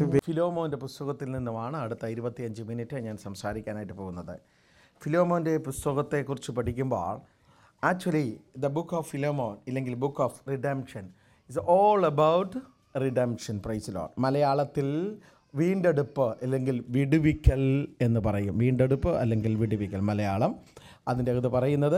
ഫിലോമോൻ്റെ പുസ്തകത്തിൽ നിന്നുമാണ് അടുത്ത ഇരുപത്തിയഞ്ച് മിനിറ്റ് ഞാൻ സംസാരിക്കാനായിട്ട് പോകുന്നത് ഫിലോമോൻ്റെ പുസ്തകത്തെക്കുറിച്ച് പഠിക്കുമ്പോൾ actually the book of Philemon ഇല്ലെങ്കിൽ book of redemption is all about redemption praise loan മലയാളത്തിൽ വീണ്ടെടുപ്പ് അല്ലെങ്കിൽ വിടുവിക്കൽ എന്ന് പറയും വീണ്ടെടുപ്പ് അല്ലെങ്കിൽ വിടുവിക്കൽ മലയാളം അതിൻ്റെ അകത്ത് പറയുന്നത്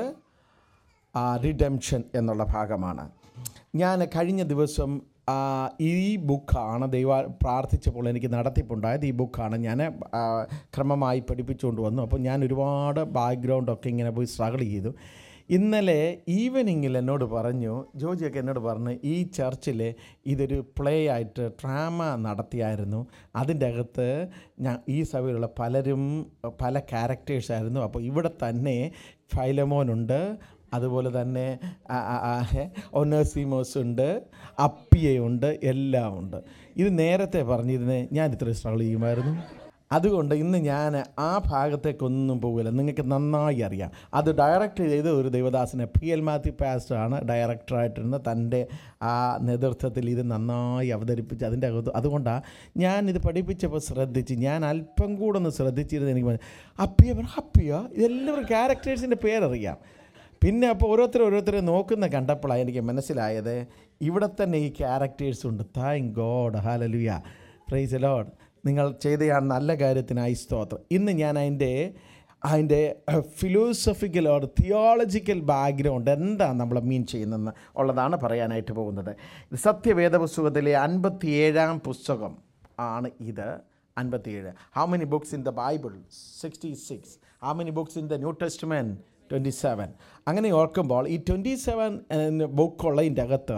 റിഡംഷൻ എന്നുള്ള ഭാഗമാണ് ഞാൻ കഴിഞ്ഞ ദിവസം ആ, ഈ ബുക്കാണ് ദൈവ പ്രാർത്ഥിച്ചപ്പോൾ എനിക്ക് നടത്തിപ്പുണ്ടായത് ഈ ബുക്കാണ് ഞാൻ ആ, ക്രമമായി പഠിപ്പിച്ചുകൊണ്ട് വന്നു അപ്പോൾ ഞാൻ ഒരുപാട് ബാക്ക്ഗ്രൗണ്ടൊക്കെ ഇങ്ങനെ പോയി സ്ട്രഗിൾ ചെയ്തു ഇന്നലെ ഈവനിങ്ങിൽ എന്നോട് പറഞ്ഞു ജോജിയൊക്കെ എന്നോട് പറഞ്ഞു ഈ ചർച്ചിൽ ഇതൊരു പ്ലേ ആയിട്ട് ഡ്രാമ നടത്തിയായിരുന്നു അതിൻ്റെ അകത്ത് ഞാൻ ഈ സഭയിലുള്ള പലരും പല ക്യാരക്ടേഴ്സായിരുന്നു അപ്പോൾ ഇവിടെ തന്നെ ഫൈലമോനുണ്ട് അതുപോലെ തന്നെ ഒനേസിമോസ് ഉണ്ട് അപ്പിയയുണ്ട് എല്ലാം ഉണ്ട് ഇത് നേരത്തെ പറഞ്ഞിരുന്നേ ഞാൻ ഇത്ര സ്ട്രഗിൾ ചെയ്യുമായിരുന്നു അതുകൊണ്ട് ഇന്ന് ഞാൻ ആ ഭാഗത്തേക്കൊന്നും പോകില്ല നിങ്ങൾക്ക് നന്നായി അറിയാം അത് ഡയറക്റ്റ് ചെയ്ത് ഒരു ദൈവദാസനെ പി എൽ മാത്യു പാസ്റ്റർ ആണ് ഡയറക്ടറായിട്ടിരുന്ന തൻ്റെ ആ നേതൃത്വത്തിൽ ഇത് നന്നായി അവതരിപ്പിച്ച് അതിൻ്റെ അകത്ത് അതുകൊണ്ടാണ് ഞാൻ ഇത് പഠിപ്പിച്ചപ്പോൾ ശ്രദ്ധിച്ച് ഞാൻ അല്പം കൂടെ ഒന്ന് ശ്രദ്ധിച്ചിരുന്നു എനിക്ക് മനസ്സിലായി. അപ്പിയ അപ്പിയ ഇതെല്ലാവരും ക്യാരക്ടേഴ്സിൻ്റെ പേരറിയാം പിന്നെ അപ്പോൾ ഓരോരുത്തർ ഓരോരുത്തരെ നോക്കുന്ന കണ്ടപ്പോഴാണ് എനിക്ക് മനസ്സിലായത് ഇവിടെ തന്നെ ഈ ക്യാരക്ടേഴ്സ് ഉണ്ട് thank God hallelujah praise Lord നിങ്ങൾ ചെയ്ത ആ നല്ല കാര്യത്തിനായി സ്തോത്രം ഇന്ന് ഞാൻ അതിൻ്റെ അതിൻ്റെ ഫിലോസഫിക്കൽ ഓർ തിയോളജിക്കൽ ബാക്ക്ഗ്രൗണ്ട് എന്താണ് നമ്മൾ മീൻ ചെയ്യുന്നതെന്ന് ഉള്ളതാണ് പറയാനായിട്ട് പോകുന്നത് ഇത് സത്യവേദ പുസ്തകത്തിലെ അൻപത്തിയേഴാം പുസ്തകം ആണ് ഇത് അൻപത്തിയേഴ് how many books in the Bible sixty six how many books in the New Testament twenty seven അങ്ങനെ ഓർക്കുമ്പോൾ ഈ ട്വൻറ്റി സെവൻ ബുക്കുള്ളതിൻ്റെ അകത്ത്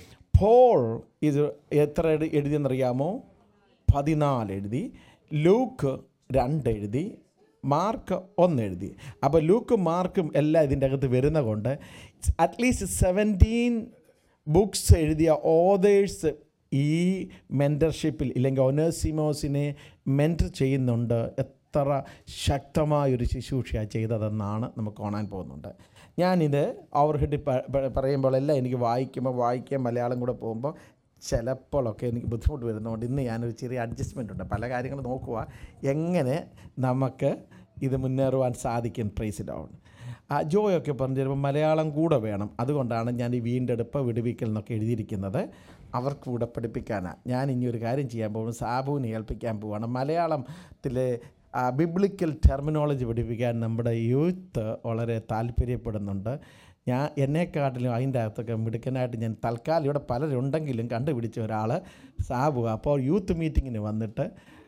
പോൾ ഇത് എത്ര എഴു- എഴുതിയെന്നറിയാമോ പതിനാല് എഴുതി ലൂക്ക് രണ്ട് എഴുതി മാർക്ക് ഒന്ന് എഴുതി അപ്പോൾ ലൂക്കും മാർക്കും എല്ലാം ഇതിൻ്റെ അകത്ത് വരുന്ന കൊണ്ട് അറ്റ്ലീസ്റ്റ് സെവൻറ്റീൻ ബുക്സ് എഴുതിയ ഓതേഴ്സ് ഈ മെൻറ്റർഷിപ്പിൽ ഇല്ലെങ്കിൽ ഒനേസിമോസിനെ മെൻറ്റർ ചെയ്യുന്നുണ്ട് എത്ര ശക്തമായൊരു ശുശ്രൂഷ ചെയ്തതെന്നാണ് നമുക്ക് കാണാൻ പോകുന്നുണ്ട് ഞാനിത് ഓവർഹെഡ് പറയുമ്പോഴെല്ലാം എനിക്ക് വായിക്കുമ്പോൾ വായിക്കാൻ മലയാളം കൂടെ പോകുമ്പോൾ ചിലപ്പോഴൊക്കെ എനിക്ക് ബുദ്ധിമുട്ട് വരുന്നതുകൊണ്ട് ഇന്ന് ഞാനൊരു ചെറിയ അഡ്ജസ്റ്റ്മെൻ്റ് ഉണ്ട് പല കാര്യങ്ങൾ നോക്കുക എങ്ങനെ നമുക്ക് ഇത് മുന്നേറുവാൻ സാധിക്കും പ്രൈസ് ഡൗൺ ആ ജോയൊക്കെ പറഞ്ഞു തരുമ്പോൾ മലയാളം കൂടെ വേണം അതുകൊണ്ടാണ് ഞാൻ ഈ വീണ്ടെടുപ്പ് വിടുവിക്കൽ എന്നൊക്കെ എഴുതിയിരിക്കുന്നത് അവർക്ക് കൂടെ പഠിപ്പിക്കാനാണ് ഞാൻ ഇനി ഒരു കാര്യം ചെയ്യാൻ പോകും സാബുവിനെ ഏൽപ്പിക്കാൻ പോവാണ് മലയാളത്തിലെ ബിബ്ലിക്കൽ ടെർമിനോളജി പഠിപ്പിക്കാൻ നമ്മുടെ യൂത്ത് വളരെ താല്പര്യപ്പെടുന്നുണ്ട് ഞാൻ എന്നെക്കാട്ടിലും അതിൻ്റെ അകത്തൊക്കെ മിടുക്കനായിട്ട് ഞാൻ തൽക്കാലം ഇവിടെ പലരുണ്ടെങ്കിലും കണ്ടുപിടിച്ച ഒരാൾ സാബു അപ്പോൾ യൂത്ത് മീറ്റിങ്ങിന് വന്നിട്ട്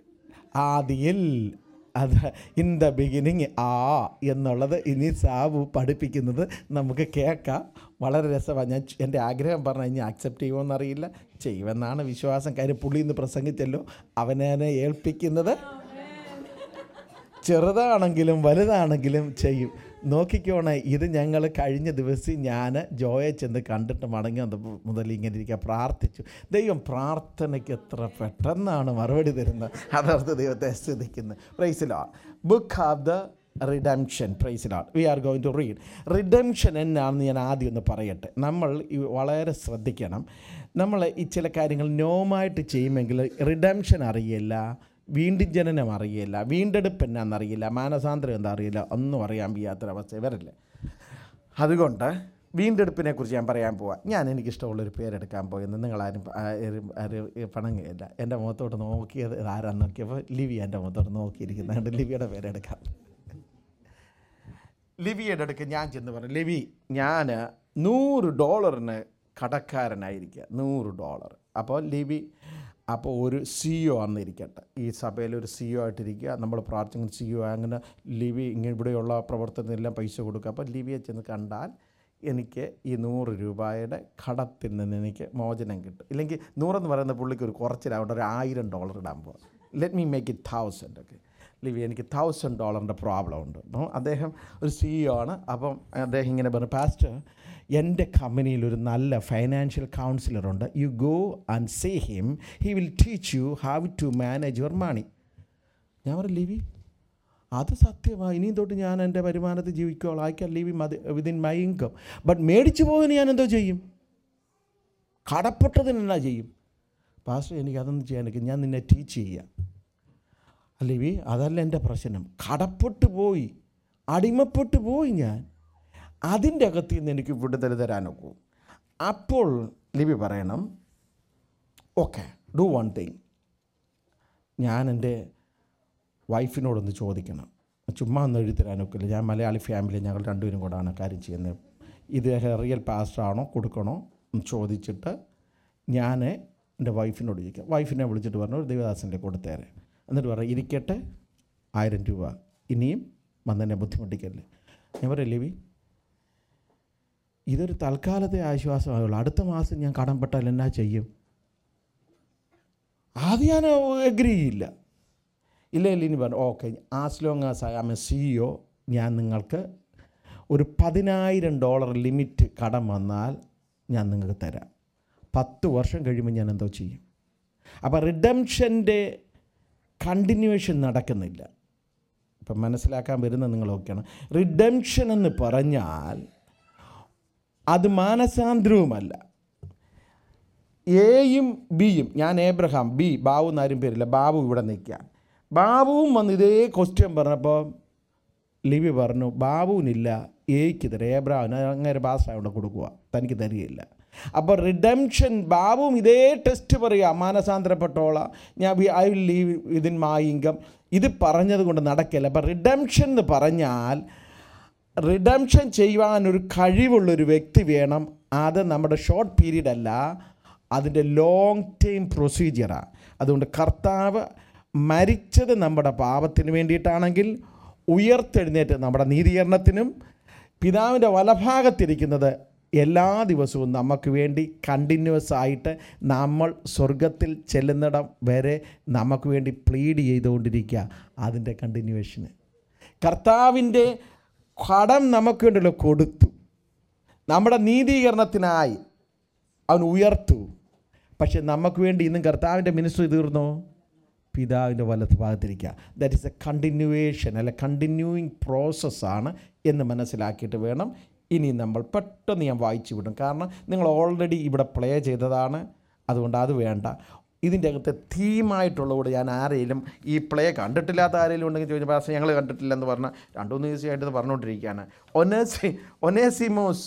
ആദിയിൽ അത് ഇൻ ദ ബിഗിനിങ് ആ എന്നുള്ളത് ഇനി സാബു പഠിപ്പിക്കുന്നത് നമുക്ക് കേൾക്കാം വളരെ രസമാണ് ഞാൻ എൻ്റെ ആഗ്രഹം പറഞ്ഞാൽ ഇനി ആക്സെപ്റ്റ് ചെയ്യുമോയെന്നറിയില്ല ചെയ്യുമെന്നാണ് വിശ്വാസം കാര്യം പുള്ളി ഇന്ന് പ്രസംഗിച്ചല്ലോ അവനെ ഏൽപ്പിക്കുന്നത് ചെറുതാണെങ്കിലും വലുതാണെങ്കിലും ചെയ്യും നോക്കിക്കോണേ ഇത് ഞങ്ങൾ കഴിഞ്ഞ ദിവസം ഞാൻ ജോയെ ചെന്ന് കണ്ടിട്ട് മടങ്ങി വന്ന മുതൽ ഇങ്ങനെ ഇരിക്കുക പ്രാർത്ഥിച്ചു ദൈവം പ്രാർത്ഥനയ്ക്ക് എത്ര പെട്ടെന്നാണ് മറുപടി തരുന്നത് അതർത്ഥ ദൈവത്തെ സ്തുതിക്കുന്നത് പ്രൈസിലോ ബുക്ക് ഓഫ് ദ റിഡംഷൻ പ്രൈസിലാണ് we are going to read redemption എന്നാണെന്ന് ഞാൻ ആദ്യം ഒന്ന് പറയട്ടെ നമ്മൾ ഈ വളരെ ശ്രദ്ധിക്കണം നമ്മൾ ഈ ചില കാര്യങ്ങൾ നോമായിട്ട് ചെയ്യുമെങ്കിൽ റിഡംഷൻ അറിയില്ല വീണ്ടും ജനനം അറിയില്ല വീണ്ടെടുപ്പ് എന്നാണെന്നറിയില്ല മാനസാന്തരം എന്താ അറിയില്ല ഒന്നും അറിയാൻ വയ്യാത്തൊരവസ്ഥ വരില്ല അതുകൊണ്ട് വീണ്ടെടുപ്പിനെ കുറിച്ച് ഞാൻ പറയാൻ പോവാം ഞാൻ എനിക്കിഷ്ടമുള്ളൊരു പേരെടുക്കാൻ പോയെന്ന് നിങ്ങളാരും ആരും ആരും പണങ്ങയില്ല എൻ്റെ മുഖത്തോട്ട് നോക്കിയത് ആരാന്ന് നോക്കിയപ്പോൾ ലിവി എൻ്റെ മുഖത്തോട്ട് നോക്കിയിരിക്കുന്നുണ്ട് ലിവിയുടെ പേരെടുക്കാം ലിവിയുടെ അടുക്ക് ഞാൻ ചെന്ന് പറഞ്ഞു ലിവി ഞാൻ നൂറ് ഡോളറിന് കടക്കാരനായിരിക്കുക നൂറ് ഡോളർ അപ്പോൾ ലിവി അപ്പോൾ ഒരു സി ഒ ആണെന്നിരിക്കട്ടെ ഈ സഭയിൽ ഒരു സി ഒ ആയിട്ടിരിക്കുക നമ്മൾ പ്രാർത്ഥിക്കുന്ന സി ഒ അങ്ങനെ ലിവി ഇങ്ങനെ ഇവിടെയുള്ള പ്രവർത്തനത്തിനെല്ലാം പൈസ കൊടുക്കുക അപ്പോൾ ലിവിയെ ചെന്ന് കണ്ടാൽ എനിക്ക് ഈ നൂറ് രൂപയുടെ കടത്തിൽ നിന്ന് എനിക്ക് മോചനം കിട്ടും ഇല്ലെങ്കിൽ നൂറെന്ന് പറയുന്ന പുള്ളിക്ക് ഒരു കുറച്ചിലാവേണ്ട ഒരു ആയിരം ഡോളർ ഇടാൻ പോകും let me make it thousand ഒക്കെ ലിവി എനിക്ക് തൗസൻഡ് ഡോളറിൻ്റെ പ്രോബ്ലം ഉണ്ട് അപ്പം അദ്ദേഹം ഒരു സിഇഒ ആണ് അപ്പം അദ്ദേഹം ഇങ്ങനെ പറഞ്ഞു പാസ്റ്റർ എൻ്റെ കമ്പനിയിൽ ഒരു നല്ല ഫൈനാൻഷ്യൽ കൗൺസിലറുണ്ട് you go and say him he will teach you how to manage your money ഞാൻ പറഞ്ഞു ലിവി അത് സത്യമാണ് ഇനിയും തൊട്ട് ഞാൻ എൻ്റെ വരുമാനത്തിൽ ജീവിക്കോളാം ഐ ക്യാൻ ലീവ് മതി വിതിൻ മൈ ഇൻകം ബട്ട് മേടിച്ചു പോകുന്നതിന് ഞാൻ എന്തോ ചെയ്യും കടപ്പെട്ടതിന് എന്നാ ചെയ്യും പാസ്റ്റർ എനിക്ക് അതൊന്നും ചെയ്യാൻ എനിക്ക് ഞാൻ നിന്നെ ടീച്ച് ചെയ്യാം ലിവി അതല്ല എൻ്റെ പ്രശ്നം കടപ്പെട്ടു പോയി അടിമപ്പെട്ടു പോയി ഞാൻ അതിൻ്റെ അകത്ത് നിന്ന് എനിക്ക് വിടുതൽ തരാനൊക്കും അപ്പോൾ ലിവി പറയണം ഓക്കെ ഡു വൺ തിങ് ഞാൻ എൻ്റെ വൈഫിനോടൊന്ന് ചോദിക്കണം ചുമ്മാ ഒന്ന് എഴുതി തരാനൊക്കില്ല ഞാൻ മലയാളി ഫാമിലി ഞങ്ങൾ രണ്ടുപേരും കൂടാണ് കാര്യം ചെയ്യുന്നത് ഇത് റിയൽ പാസ്റ്ററാണോ കൊടുക്കണോ എന്ന് ചോദിച്ചിട്ട് ഞാൻ എൻ്റെ വൈഫിനോട് ചോദിക്കാം വൈഫിനെ വിളിച്ചിട്ട് പറഞ്ഞു ഒരു ദേവദാസൻ്റെ കൊടുത്തേരെ എന്നിട്ട് പറയാം ഇരിക്കട്ടെ ആയിരം രൂപ ഇനിയും വന്നെന്നെ ബുദ്ധിമുട്ടിക്കല്ലേ ഞാൻ പറയാം ലിവി ഇതൊരു തൽക്കാലത്തെ ആശ്വാസമായുള്ളൂ അടുത്ത മാസം ഞാൻ കടംപെട്ടാൽ എന്നാ ചെയ്യും ആദ്യം ഞാൻ എഗ്രി ചെയ്യില്ല ഇല്ല ഇല്ല ഇനി പറഞ്ഞു okay as long as I am a CEO ഞാൻ നിങ്ങൾക്ക് ഒരു പതിനായിരം ഡോളർ ലിമിറ്റ് കടം വന്നാൽ ഞാൻ നിങ്ങൾക്ക് തരാം പത്ത് വർഷം കഴിയുമ്പോൾ ഞാൻ എന്തോ ചെയ്യും അപ്പോൾ റിഡംഷൻ്റെ കണ്ടിന്യൂവേഷൻ നടക്കുന്നില്ല ഇപ്പം മനസ്സിലാക്കാൻ വരുന്ന നിങ്ങളൊക്കെയാണ് റിഡംഷൻ എന്ന് പറഞ്ഞാൽ അത് മാനസാന്തരവുമല്ല എയും ബിയും ഞാൻ ഏബ്രഹാം ബി ബാബു എന്നാരും പേരില്ല ബാബു ഇവിടെ നിൽക്കാൻ ബാബുവും വന്ന് ഇതേ ക്വസ്റ്റ്യൻ പറഞ്ഞപ്പോൾ ലിവി പറഞ്ഞു ബാബുവിനില്ല എയ്ക്ക് തരാം ഏബ്രഹാമിന് അങ്ങനെ ഭാഷ അവിടെ കൊടുക്കുക തനിക്ക് തരികയില്ല അപ്പോൾ റിഡംഷൻ ബാബുവും ഇതേ ടെസ്റ്റ് പറയുക മാനസാന്തരപ്പെട്ടോളാം ഞാൻ I will live within my income ഇത് പറഞ്ഞത് കൊണ്ട് നടക്കില്ല അപ്പോൾ റിഡംഷൻ എന്ന് പറഞ്ഞാൽ റിഡംഷൻ ചെയ്യുവാൻ ഒരു കഴിവുള്ളൊരു വ്യക്തി വേണം അത് നമ്മുടെ ഷോർട്ട് പീരീഡ് അല്ല അതിൻ്റെ ലോങ് ടൈം പ്രൊസീജിയറാണ് അതുകൊണ്ട് കർത്താവ് മരിച്ചത് നമ്മുടെ പാപത്തിന് വേണ്ടിയിട്ടാണെങ്കിൽ ഉയർത്തെഴുന്നേറ്റ് നമ്മുടെ നീതീകരണത്തിനും പിതാവിൻ്റെ വലഭാഗത്തിരിക്കുന്നത് എല്ലാ ദിവസവും നമുക്ക് വേണ്ടി കണ്ടിന്യൂസ് ആയിട്ട് നമ്മൾ സ്വർഗത്തിൽ ചെല്ലുന്നിടം വരെ നമുക്ക് വേണ്ടി പ്ലീഡ് ചെയ്തുകൊണ്ടിരിക്കുക അതിൻ്റെ കണ്ടിന്യൂവേഷന് കർത്താവിൻ്റെ കടം നമുക്ക് വേണ്ടിയുള്ള കൊടുത്തു നമ്മുടെ നീതീകരണത്തിനായി അവൻ ഉയർത്തു പക്ഷെ നമുക്ക് വേണ്ടി ഇന്നും കർത്താവിൻ്റെ മിനിസ്റ്റർ തീർന്നോ പിതാവിൻ്റെ വലത്ത് ഭാഗത്തിരിക്കുക ദാറ്റ് ഈസ് എ കണ്ടിന്യൂവേഷൻ അല്ലെ കണ്ടിന്യൂയിങ് പ്രോസസ്സാണ് എന്ന് മനസ്സിലാക്കിയിട്ട് വേണം ഇനി നമ്മൾ പെട്ടെന്ന് ഞാൻ വായിച്ചു വിടും കാരണം നിങ്ങൾ ഓൾറെഡി ഇവിടെ പ്ലേ ചെയ്തതാണ് അതുകൊണ്ട് അത് വേണ്ട ഇതിൻ്റെ അകത്തെ തീമായിട്ടുള്ളതുകൊണ്ട് ഞാൻ ആരെയും ഈ പ്ലേ കണ്ടിട്ടില്ലാത്ത ആരെങ്കിലും ഉണ്ടെങ്കിൽ ചോദിച്ചാൽ പക്ഷേ ഞങ്ങൾ കണ്ടിട്ടില്ലെന്ന് പറഞ്ഞാൽ രണ്ടു മൂന്ന് ദിവസമായിട്ട് ഇത് പറഞ്ഞുകൊണ്ടിരിക്കുകയാണ് ഒനേസി Onesimus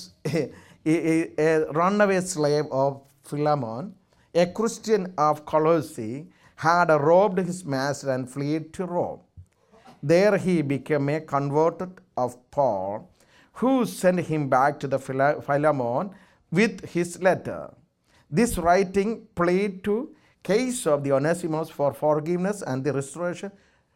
run away slave of Philemon a Christian of Colossae had robbed his master and fled to Rome There he became a converted of Paul, who sent him back to the Phila- Philemon with his letter. This writing played to case of the Onesimus for forgiveness and the restoration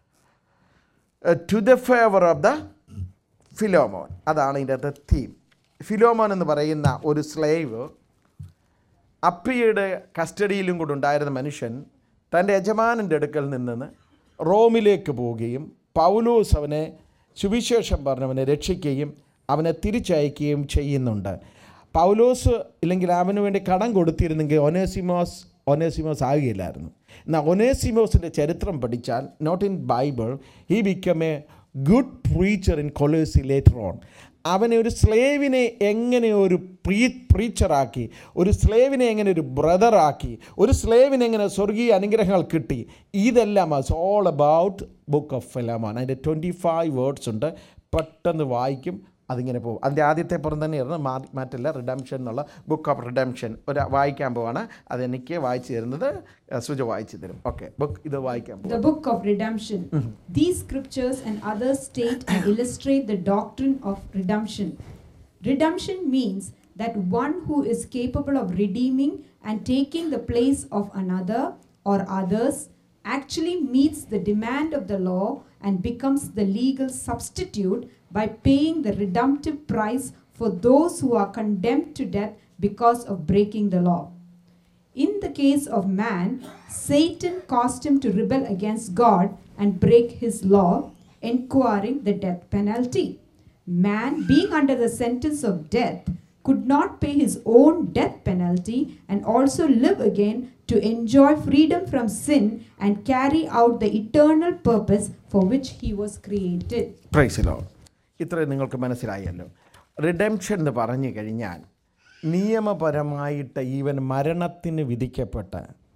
uh, to the favor of the Philemon അതാണ് ഇതിൻ്റെ അകത്തെ theme ഫിലോമോൻ എന്ന് പറയുന്ന ഒരു slave അപ്പിയുടെ കസ്റ്റഡിയിലും കൂടെ ഉണ്ടായിരുന്ന മനുഷ്യൻ തൻ്റെ യജമാനൻ്റെ അടുക്കൽ നിന്ന് റോമിലേക്ക് പോവുകയും പൗലോസ് അവനെ സുവിശേഷം പറഞ്ഞവനെ രക്ഷിക്കുകയും അവനെ തിരിച്ചയക്കുകയും ചെയ്യുന്നുണ്ട് പൗലോസ് ഇല്ലെങ്കിൽ അവന് വേണ്ടി കടം കൊടുത്തിരുന്നെങ്കിൽ ഒനേസിമോസ് ഒനേസിമോസ് ആകുകയില്ലായിരുന്നു എന്നാൽ ഒനേസിമോസിൻ്റെ ചരിത്രം പഠിച്ചാൽ not in Bible he become a good preacher in Colossae later on അവനെ ഒരു സ്ലേവിനെ എങ്ങനെ ഒരു പ്രീ പ്രീച്ചറാക്കി ഒരു സ്ലേവിനെ എങ്ങനെ ഒരു ബ്രദറാക്കി ഒരു സ്ലേവിനെ എങ്ങനെ സ്വർഗീയ അനുഗ്രഹങ്ങൾ കിട്ടി ഇതെല്ലാം it's all about book of Philemon അതിൻ്റെ ട്വൻറ്റി ഫൈവ് വേർഡ്സ് ഉണ്ട് പെട്ടെന്ന് വായിക്കും അതിങ്ങനെ പോകും അതിൻ്റെ ആദ്യത്തെ പുറം തന്നെയായിരുന്നു മാ മാറ്റില്ല റിഡംഷൻ എന്നുള്ള ബുക്ക് ഓഫ് റിഡംഷൻ ഒരു വായിക്കാൻ പോവാണ് അതെനിക്ക് വായിച്ചു തരുന്നത് അഹ് സുജ വായിച്ചു തരും ഓക്കെ ബുക്ക് ഇത് വായിക്കാൻ പോകും The book of redemption. These scriptures and others state and illustrate the doctrine of redemption. Redemption means that one who is capable of redeeming and taking the place of another or others actually meets the demand of the law and becomes the legal substitute by paying the redemptive price for those who are condemned to death because of breaking the law. In the case of man, Satan caused him to rebel against God and break his law, incurring the death penalty. Man, being under the sentence of death, could not pay his own death penalty and also live again to enjoy freedom from sin and carry out the eternal purpose for which he was created. പ്രൈസിലോ ഇത്രയും നിങ്ങൾക്ക് മനസ്സിലായല്ലോ redemption എന്ന് പറഞ്ഞു കഴിഞ്ഞാൽ നിയമപരമായിട്ട് even മരണത്തിന് വിധിക്കപ്പെട്ട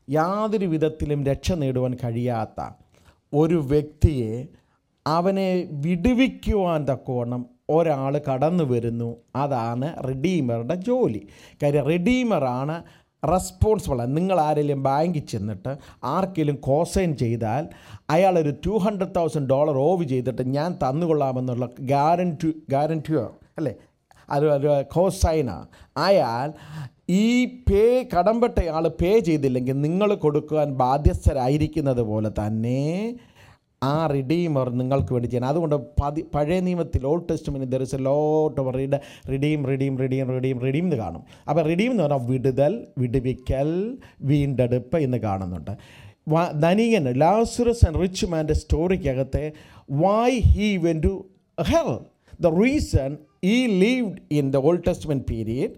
യാതൊരു വിധത്തിലും രക്ഷ നേടുവാൻ കഴിയാത്ത ഒരു വ്യക്തിയെ അവനെ വിടുവിക്കുവാൻ തക്കവണ്ണം ഒരാൾ കടന്നു വരുന്നു അതാണ് റിഡീമറുടെ ജോലി കാര്യം റിഡീമറാണ് റെസ്പോൺസിബിൾ നിങ്ങൾ ആരെങ്കിലും ബാങ്കിൽ ചെന്നിട്ട് ആർക്കെങ്കിലും കോസൈൻ ചെയ്താൽ അയാളൊരു two hundred thousand dollar owe ചെയ്തിട്ട് ഞാൻ തന്നുകൊള്ളാമെന്നുള്ള ഗ്യാരൻറ്റി ഗ്യാരൻറ്റിയോ അല്ലേ അത് ഒരു കോസൈന അയാൾ ഈ പേ കടമ്പെട്ടയാൾ പേ ചെയ്തില്ലെങ്കിൽ നിങ്ങൾ കൊടുക്കുവാൻ ബാധ്യസ്ഥരായിരിക്കുന്നത് പോലെ തന്നെ ആ റിഡീമർ നിങ്ങൾക്ക് വേണ്ടി ചെയ്യണം അതുകൊണ്ട് പതി പഴയ നിയമത്തിൽ old testament there is a lot of read redeem redeem redeem redeem redeem എന്ന് കാണും അപ്പോൾ റിഡീം എന്ന് പറഞ്ഞാൽ വിടുതൽ വിടുവിക്കൽ വീണ്ടെടുപ്പ് എന്ന് കാണുന്നുണ്ട് വ- ധനികൻ ലാസുറസ് ആൻഡ് റിച്ച് മാൻ്റെ സ്റ്റോറിക്കകത്തെ why he went to hell the reason he lived in the old testament period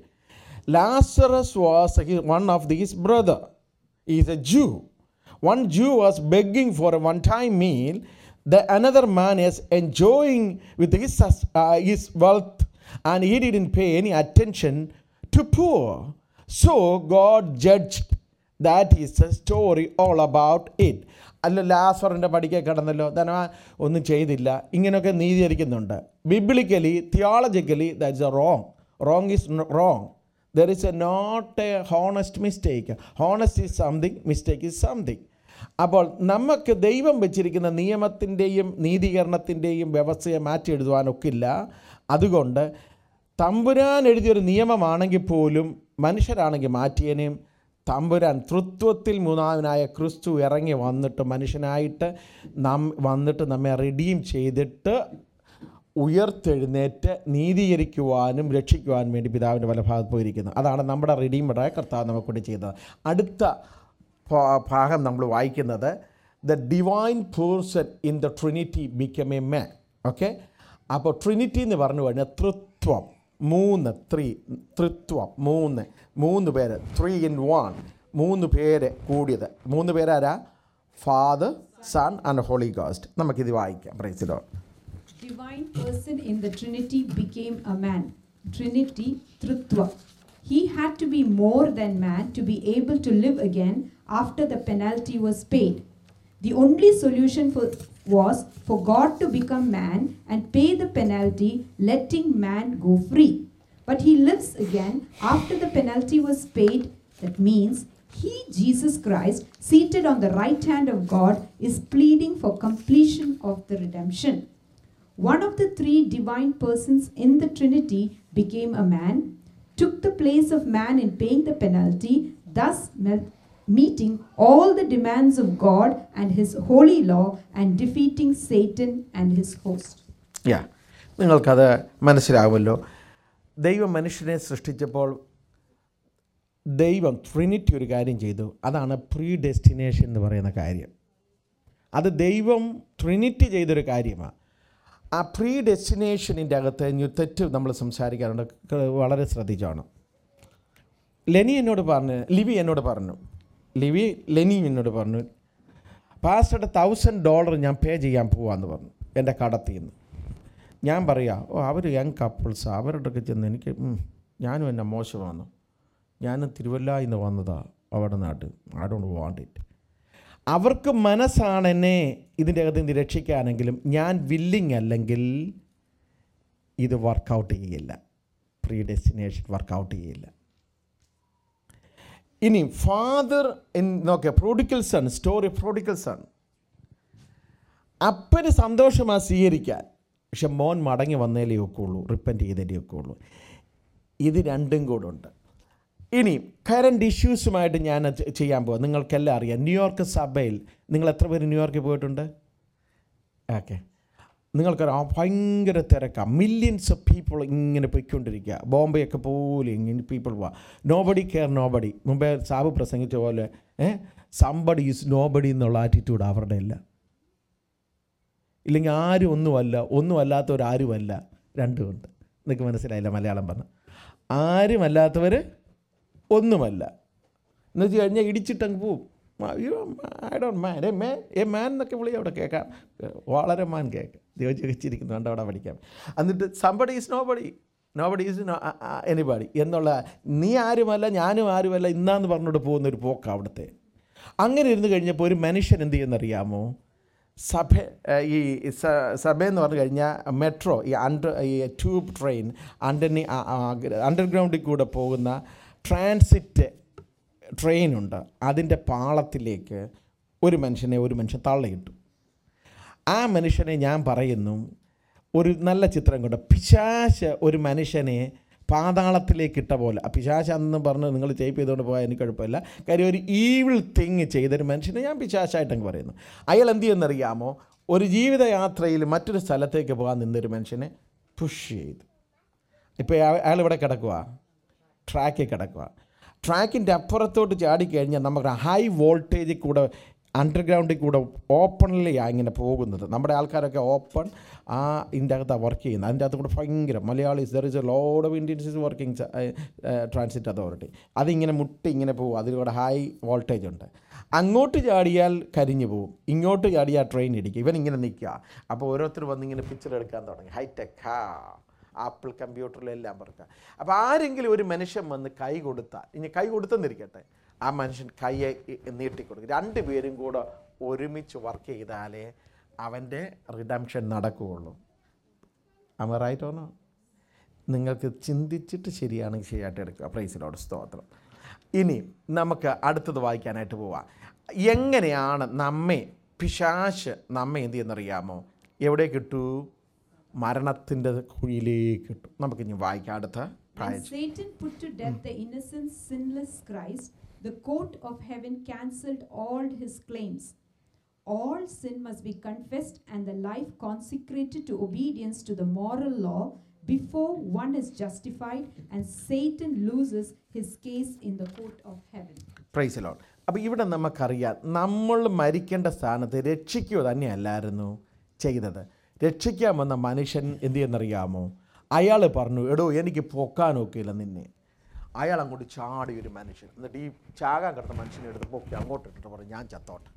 Lazarus was he- one of his brother. He is a Jew. One Jew was begging for a one-time meal. The another man is enjoying with his, sus- uh, his wealth, and he didn't pay any attention to poor. So God judged. That is the story all about it. അല്ല ലാസറിൻ്റെ പഠിക്കാൻ കിടന്നല്ലോ ധനവാൻ ഒന്നും ചെയ്തില്ല ഇങ്ങനെയൊക്കെ നീതീകരിക്കുന്നുണ്ട് biblically theologically that's a wrong wrong is wrong there is a not a honest mistake honest is something mistake is something അപ്പോൾ നമുക്ക് ദൈവം വെച്ചിരിക്കുന്ന നിയമത്തിൻ്റെയും നീതീകരണത്തിൻ്റെയും വ്യവസ്ഥയെ മാറ്റി എഴുതുവാനൊക്കില്ല അതുകൊണ്ട് തമ്പുരാൻ എഴുതിയൊരു നിയമമാണെങ്കിൽ പോലും മനുഷ്യരാണെങ്കിൽ മാറ്റിയനെയും തമ്പുരാൻ തൃത്വത്തിൽ മൂന്നാമനായ ക്രിസ്തു ഇറങ്ങി വന്നിട്ട് മനുഷ്യനായിട്ട് നം വന്നിട്ട് നമ്മെ റിഡീം ചെയ്തിട്ട് ഉയർത്തെഴുന്നേറ്റ് നീതീകരിക്കുവാനും രക്ഷിക്കുവാനും വേണ്ടി പിതാവിൻ്റെ വലഭാഗത്ത് പോയിരിക്കുന്നു അതാണ് നമ്മുടെ റിഡീമറായ കർത്താവ് നമുക്കൂടി ചെയ്തത് അടുത്ത ഭാ- ഭാഗം നമ്മൾ വായിക്കുന്നത് the divine person in the Trinity become a man okay അപ്പോൾ ട്രിനിറ്റി എന്ന് പറഞ്ഞു കഴിഞ്ഞാൽ തൃത്വം മൂന്ന് ത്രീ തൃത്വം മൂന്ന് മൂന്ന് പേര് ത്രീ ഇൻ വൺ മൂന്ന് പേര് കൂടിയത് മൂന്ന് പേരാരാ Father Son and Holy Ghost നമുക്കിത് വായിക്കാം പ്രൈസിലോ divine person in the Trinity became a man. Trinity, Trutva. He had to be more than man to be able to live again after the penalty was paid. The only solution for, was for God to become man and pay the penalty, letting man go free. But he lives again after the penalty was paid. That means he, Jesus Christ, seated on the right hand of God, is pleading for completion of the redemption. One of the three divine persons in the Trinity became a man, took the place of man in paying the penalty, thus mel- meeting all the demands of God and His holy law and defeating Satan and his host. യാ നിങ്ങൾക്കത് മനസ്സിലാവുമല്ലോ ദൈവം മനുഷ്യനെ സൃഷ്ടിച്ചപ്പോൾ ദൈവം Trinity ഒരു കാര്യം ചെയ്തു അതാണ് pre destination എന്ന് പറയുന്ന കാര്യം അത് ദൈവം ട്രിനിറ്റി ചെയ്തൊരു കാര്യമാണ് ആ പ്രീ ഡെസ്റ്റിനേഷനിൻ്റെ അകത്ത് ഇനി തെറ്റ് നമ്മൾ സംസാരിക്കാറുണ്ട് ക- വളരെ ശ്രദ്ധിച്ചോണം ലെനി എന്നോട് പറഞ്ഞു ലിവി എന്നോട് പറഞ്ഞു ലിവി ലെനി എന്നോട് പറഞ്ഞു പാസ്റ്ററുടെ തൗസൻഡ് ഡോളർ ഞാൻ പേ ചെയ്യാൻ പോവാന്ന് പറഞ്ഞു എൻ്റെ കടത്തിൽ നിന്ന് ഞാൻ പറയാം ഓ അവർ യങ് കപ്പിൾസ് അവരുടെയൊക്കെ ചെന്ന് എനിക്ക് ഉം, ഞാനും എന്നെ മോശമാണ് ഞാനും തിരുവല്ലായിൽ നിന്ന് വന്നതാ അവിടെ നാട്ടിൽ ഐ ഡോണ്ട് വാണ്ട് ഇറ്റ് അവർക്ക് മനസ്സാണ് എന്നെ ഇതിൻ്റെ അകത്ത് നിന്ന് രക്ഷിക്കാനെങ്കിലും ഞാൻ വില്ലിങ് അല്ലെങ്കിൽ ഇത് വർക്കൗട്ട് ചെയ്യില്ല പ്രീ ഡെസ്റ്റിനേഷൻ വർക്കൗട്ട് ചെയ്യില്ല ഇനി ഫാദർ ഇൻ നോക്കെ prodigal son story prodigal son അപ്പന് സന്തോഷമാണ് സ്വീകരിക്കാൻ പക്ഷെ മോൻ മടങ്ങി വന്നേലേ ഒക്കെയുള്ളൂ റിപ്പൻറ്റ് ചെയ്തേലേ ഒക്കെയുള്ളൂ ഇത് രണ്ടും കൂടെ ഉണ്ട് ഇനി കറണ്ട് ഇഷ്യൂസുമായിട്ട് ഞാൻ അത് ചെയ്യാൻ പോകാം നിങ്ങൾക്കെല്ലാം അറിയാം ന്യൂയോർക്ക് സഭയിൽ നിങ്ങൾ എത്ര പേര് ന്യൂയോർക്കിൽ പോയിട്ടുണ്ട് ഓക്കെ നിങ്ങൾക്കൊരു ആ ഭയങ്കര തിരക്കാണ് മില്യൻസ് ഓഫ് പീപ്പിൾ ഇങ്ങനെ പൊയ്ക്കൊണ്ടിരിക്കുക ബോംബെ ഒക്കെ പോലെ ഇങ്ങനെ പീപ്പിൾ പോവാ നോബഡി കെയർ നോബഡി മുമ്പേ സാബ് പ്രസംഗിച്ച പോലെ ഏ സംബഡി ഈസ് നോബഡി എന്നുള്ള ആറ്റിറ്റ്യൂഡ് അവരുടെ ഇല്ല ഇല്ലെങ്കിൽ ആരും ഒന്നുമല്ല ഒന്നുമല്ലാത്തവർ ആരുമല്ല രണ്ടുമുണ്ട് നിങ്ങൾക്ക് മനസ്സിലായില്ല മലയാളം പറഞ്ഞ ആരുമല്ലാത്തവർ ഒന്നുമല്ല എന്ന് വെച്ച് കഴിഞ്ഞാൽ ഇടിച്ചിട്ടങ്ങ് പോവും അയ്യോ I don't man a man a man എന്നൊക്കെ വിളി അവിടെ കേൾക്കാം വളരെ മാൻ കേൾക്കാം ദേവജി വെച്ചിരിക്കുന്നു കണ്ട് അവിടെ പഠിക്കാം എന്നിട്ട് somebody is nobody nobody is anybody എന്നുള്ള നീ ആരുമല്ല ഞാനും ആരുമല്ല ഇന്നാന്ന് പറഞ്ഞുകൊണ്ട് പോകുന്ന ഒരു പോക്കാണ് അവിടുത്തെ അങ്ങനെ ഇരുന്ന് കഴിഞ്ഞപ്പോൾ ഒരു മനുഷ്യൻ എന്ത് ചെയ്യുന്നറിയാമോ സഭ ഏഹ് ഈ സ സഭ എന്ന് പറഞ്ഞു കഴിഞ്ഞാൽ മെട്രോ ഈ അണ്ടർ ഈ ട്യൂബ് ട്രെയിൻ അണ്ടർനി അണ്ടർഗ്രൗണ്ടിൽ കൂടെ പോകുന്ന ട്രാൻസിറ്റ് ട്രെയിനുണ്ട് അതിൻ്റെ പാളത്തിലേക്ക് ഒരു മനുഷ്യനെ ഒരു മനുഷ്യൻ തള്ളയിട്ടു ആ മനുഷ്യനെ ഞാൻ പറയുന്നു ഒരു നല്ല ചിത്രം കൊണ്ട് പിശാശ് ഒരു മനുഷ്യനെ പാതാളത്തിലേക്ക് ഇട്ട പോലെ ആ പിശാശ് അന്ന് പറഞ്ഞ് നിങ്ങൾ ടൈപ്പ് ചെയ്തുകൊണ്ട് പോയാൽ എനിക്ക് കുഴപ്പമില്ല കാര്യം ഒരു ഈവിൾ തിങ് ചെയ്തൊരു മനുഷ്യനെ ഞാൻ പിശാശായിട്ടങ്ങ് പറയുന്നു അയാൾ എന്ത് ചെയ്യുന്നറിയാമോ ഒരു ജീവിതയാത്രയിൽ മറ്റൊരു സ്ഥലത്തേക്ക് പോകാൻ നിന്നൊരു മനുഷ്യനെ പുഷ് ചെയ്തു ഇപ്പോൾ അയാൾ ഇവിടെ കിടക്കുക ട്രാക്കിൽ കിടക്കുക ട്രാക്കിൻ്റെ അപ്പുറത്തോട്ട് ചാടിക്കഴിഞ്ഞാൽ നമുക്ക് ഹൈ വോൾട്ടേജിൽ കൂടെ അണ്ടർഗ്രൗണ്ടിൽ കൂടെ ഓപ്പൺലി ഇങ്ങനെ പോകുന്നത് നമ്മുടെ ആൾക്കാരൊക്കെ ഓപ്പൺ ആ ഇതിൻ്റെ അകത്താണ് വർക്ക് ചെയ്യുന്നത് അതിൻ്റെ അകത്ത് കൂടെ ഭയങ്കര Malayalis there is a load of Indians is working transit authority അതിങ്ങനെ മുട്ടി ഇങ്ങനെ പോകും അതിലൂടെ ഹൈ വോൾട്ടേജ് ഉണ്ട് അങ്ങോട്ട് ചാടിയാൽ കരിഞ്ഞു പോകും ഇങ്ങോട്ട് ചാടിയാൽ ട്രെയിൻ ഇടിക്കും ഇവൻ ഇങ്ങനെ നിൽക്കുക അപ്പോൾ ഓരോരുത്തർ വന്ന് ഇങ്ങനെ പിക്ചർ എടുക്കാൻ തുടങ്ങി ഹൈടെക് ഹാ ആപ്പിൾ കമ്പ്യൂട്ടറിലെല്ലാം പറക്കുക അപ്പോൾ ആരെങ്കിലും ഒരു മനുഷ്യൻ വന്ന് കൈ കൊടുത്താൽ ഇനി കൈ കൊടുത്തെന്നിരിക്കട്ടെ ആ മനുഷ്യൻ കൈയെ നീട്ടിക്കൊടുക്കും രണ്ട് പേരും കൂടെ ഒരുമിച്ച് വർക്ക് ചെയ്താലേ അവൻ്റെ റിഡംഷൻ നടക്കുകയുള്ളൂ അമ റൈറ്റ് ഓണോ നിങ്ങൾക്ക് ചിന്തിച്ചിട്ട് ശരിയാണെങ്കിൽ ശരിയായിട്ട് എടുക്കുക പ്രൈസിലോട് സ്തോത്രം ഇനി നമുക്ക് അടുത്തത് വായിക്കാനായിട്ട് പോവാം എങ്ങനെയാണ് നമ്മെ പിശാശ് നമ്മെ എന്ത് ചെയ്യുന്നറിയാമോ എവിടെ കിട്ടൂ മരണത്തിൻ്റെ കുഴിയിലേക്ക് കിട്ടും നമുക്കിനി വായിക്കാം അടുത്ത And വായിച്ച് Satan put to death the innocent, sinless Christ. The court of heaven cancelled all his claims. All sin must be confessed and the life consecrated to obedience to the moral law before one is justified, and Satan loses his case in the court of heaven. പ്രൈസ് ലോൺ അപ്പോൾ ഇവിടെ നമുക്കറിയാം നമ്മൾ മരിക്കേണ്ട സ്ഥാനത്ത് രക്ഷിക്കുക തന്നെയല്ലായിരുന്നു ചെയ്തത് രക്ഷിക്കാൻ വന്ന മനുഷ്യൻ എന്ത് ചെയ്യുന്നറിയാമോ അയാൾ പറഞ്ഞു എടോ എനിക്ക് പൊക്കാനൊക്കെയില്ല നിന്നെ അയാൾ അങ്ങോട്ട് ചാടി ഒരു മനുഷ്യൻ എന്നിട്ട് ഈ ചാകാൻ കിടന്ന മനുഷ്യനെ എടുത്ത് പൊക്കി അങ്ങോട്ട് ഇട്ടിട്ട് പറഞ്ഞു ഞാൻ ചത്തോട്ടെ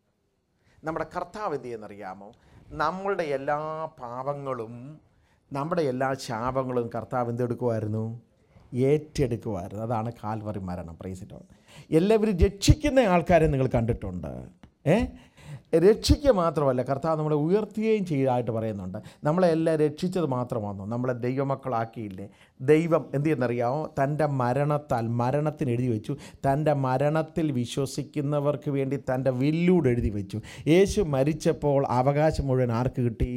നമ്മുടെ കർത്താവ് എന്ത് ചെയ്യുന്നറിയാമോ നമ്മളുടെ എല്ലാ പാപങ്ങളും നമ്മുടെ എല്ലാ ശാപങ്ങളും കർത്താവ് എന്തെടുക്കുമായിരുന്നു ഏറ്റെടുക്കുമായിരുന്നു അതാണ് കാൽവറി മരണം പ്രൈസിറ്റോ എല്ലാവരും രക്ഷിക്കുന്ന ആൾക്കാരെ നിങ്ങൾ കണ്ടിട്ടുണ്ട് ഏ രക്ഷിക്കുക മാത്രമല്ല കർത്താവ് നമ്മളെ ഉയർത്തുകയും ചെയ്തതായിട്ട് പറയുന്നുണ്ട് നമ്മളെ എല്ലാം രക്ഷിച്ചത് മാത്രമാണോ നമ്മളെ ദൈവമക്കളാക്കിയില്ലേ ദൈവം എന്ത് ചെയ്യുന്നറിയാമോ തൻ്റെ മരണത്താൽ മരണത്തിന് എഴുതി വെച്ചു തൻ്റെ മരണത്തിൽ വിശ്വസിക്കുന്നവർക്ക് വേണ്ടി തൻ്റെ വില്ലൂടെ എഴുതി വെച്ചു യേശു മരിച്ചപ്പോൾ അവകാശം മുഴുവൻ ആർക്ക് കിട്ടി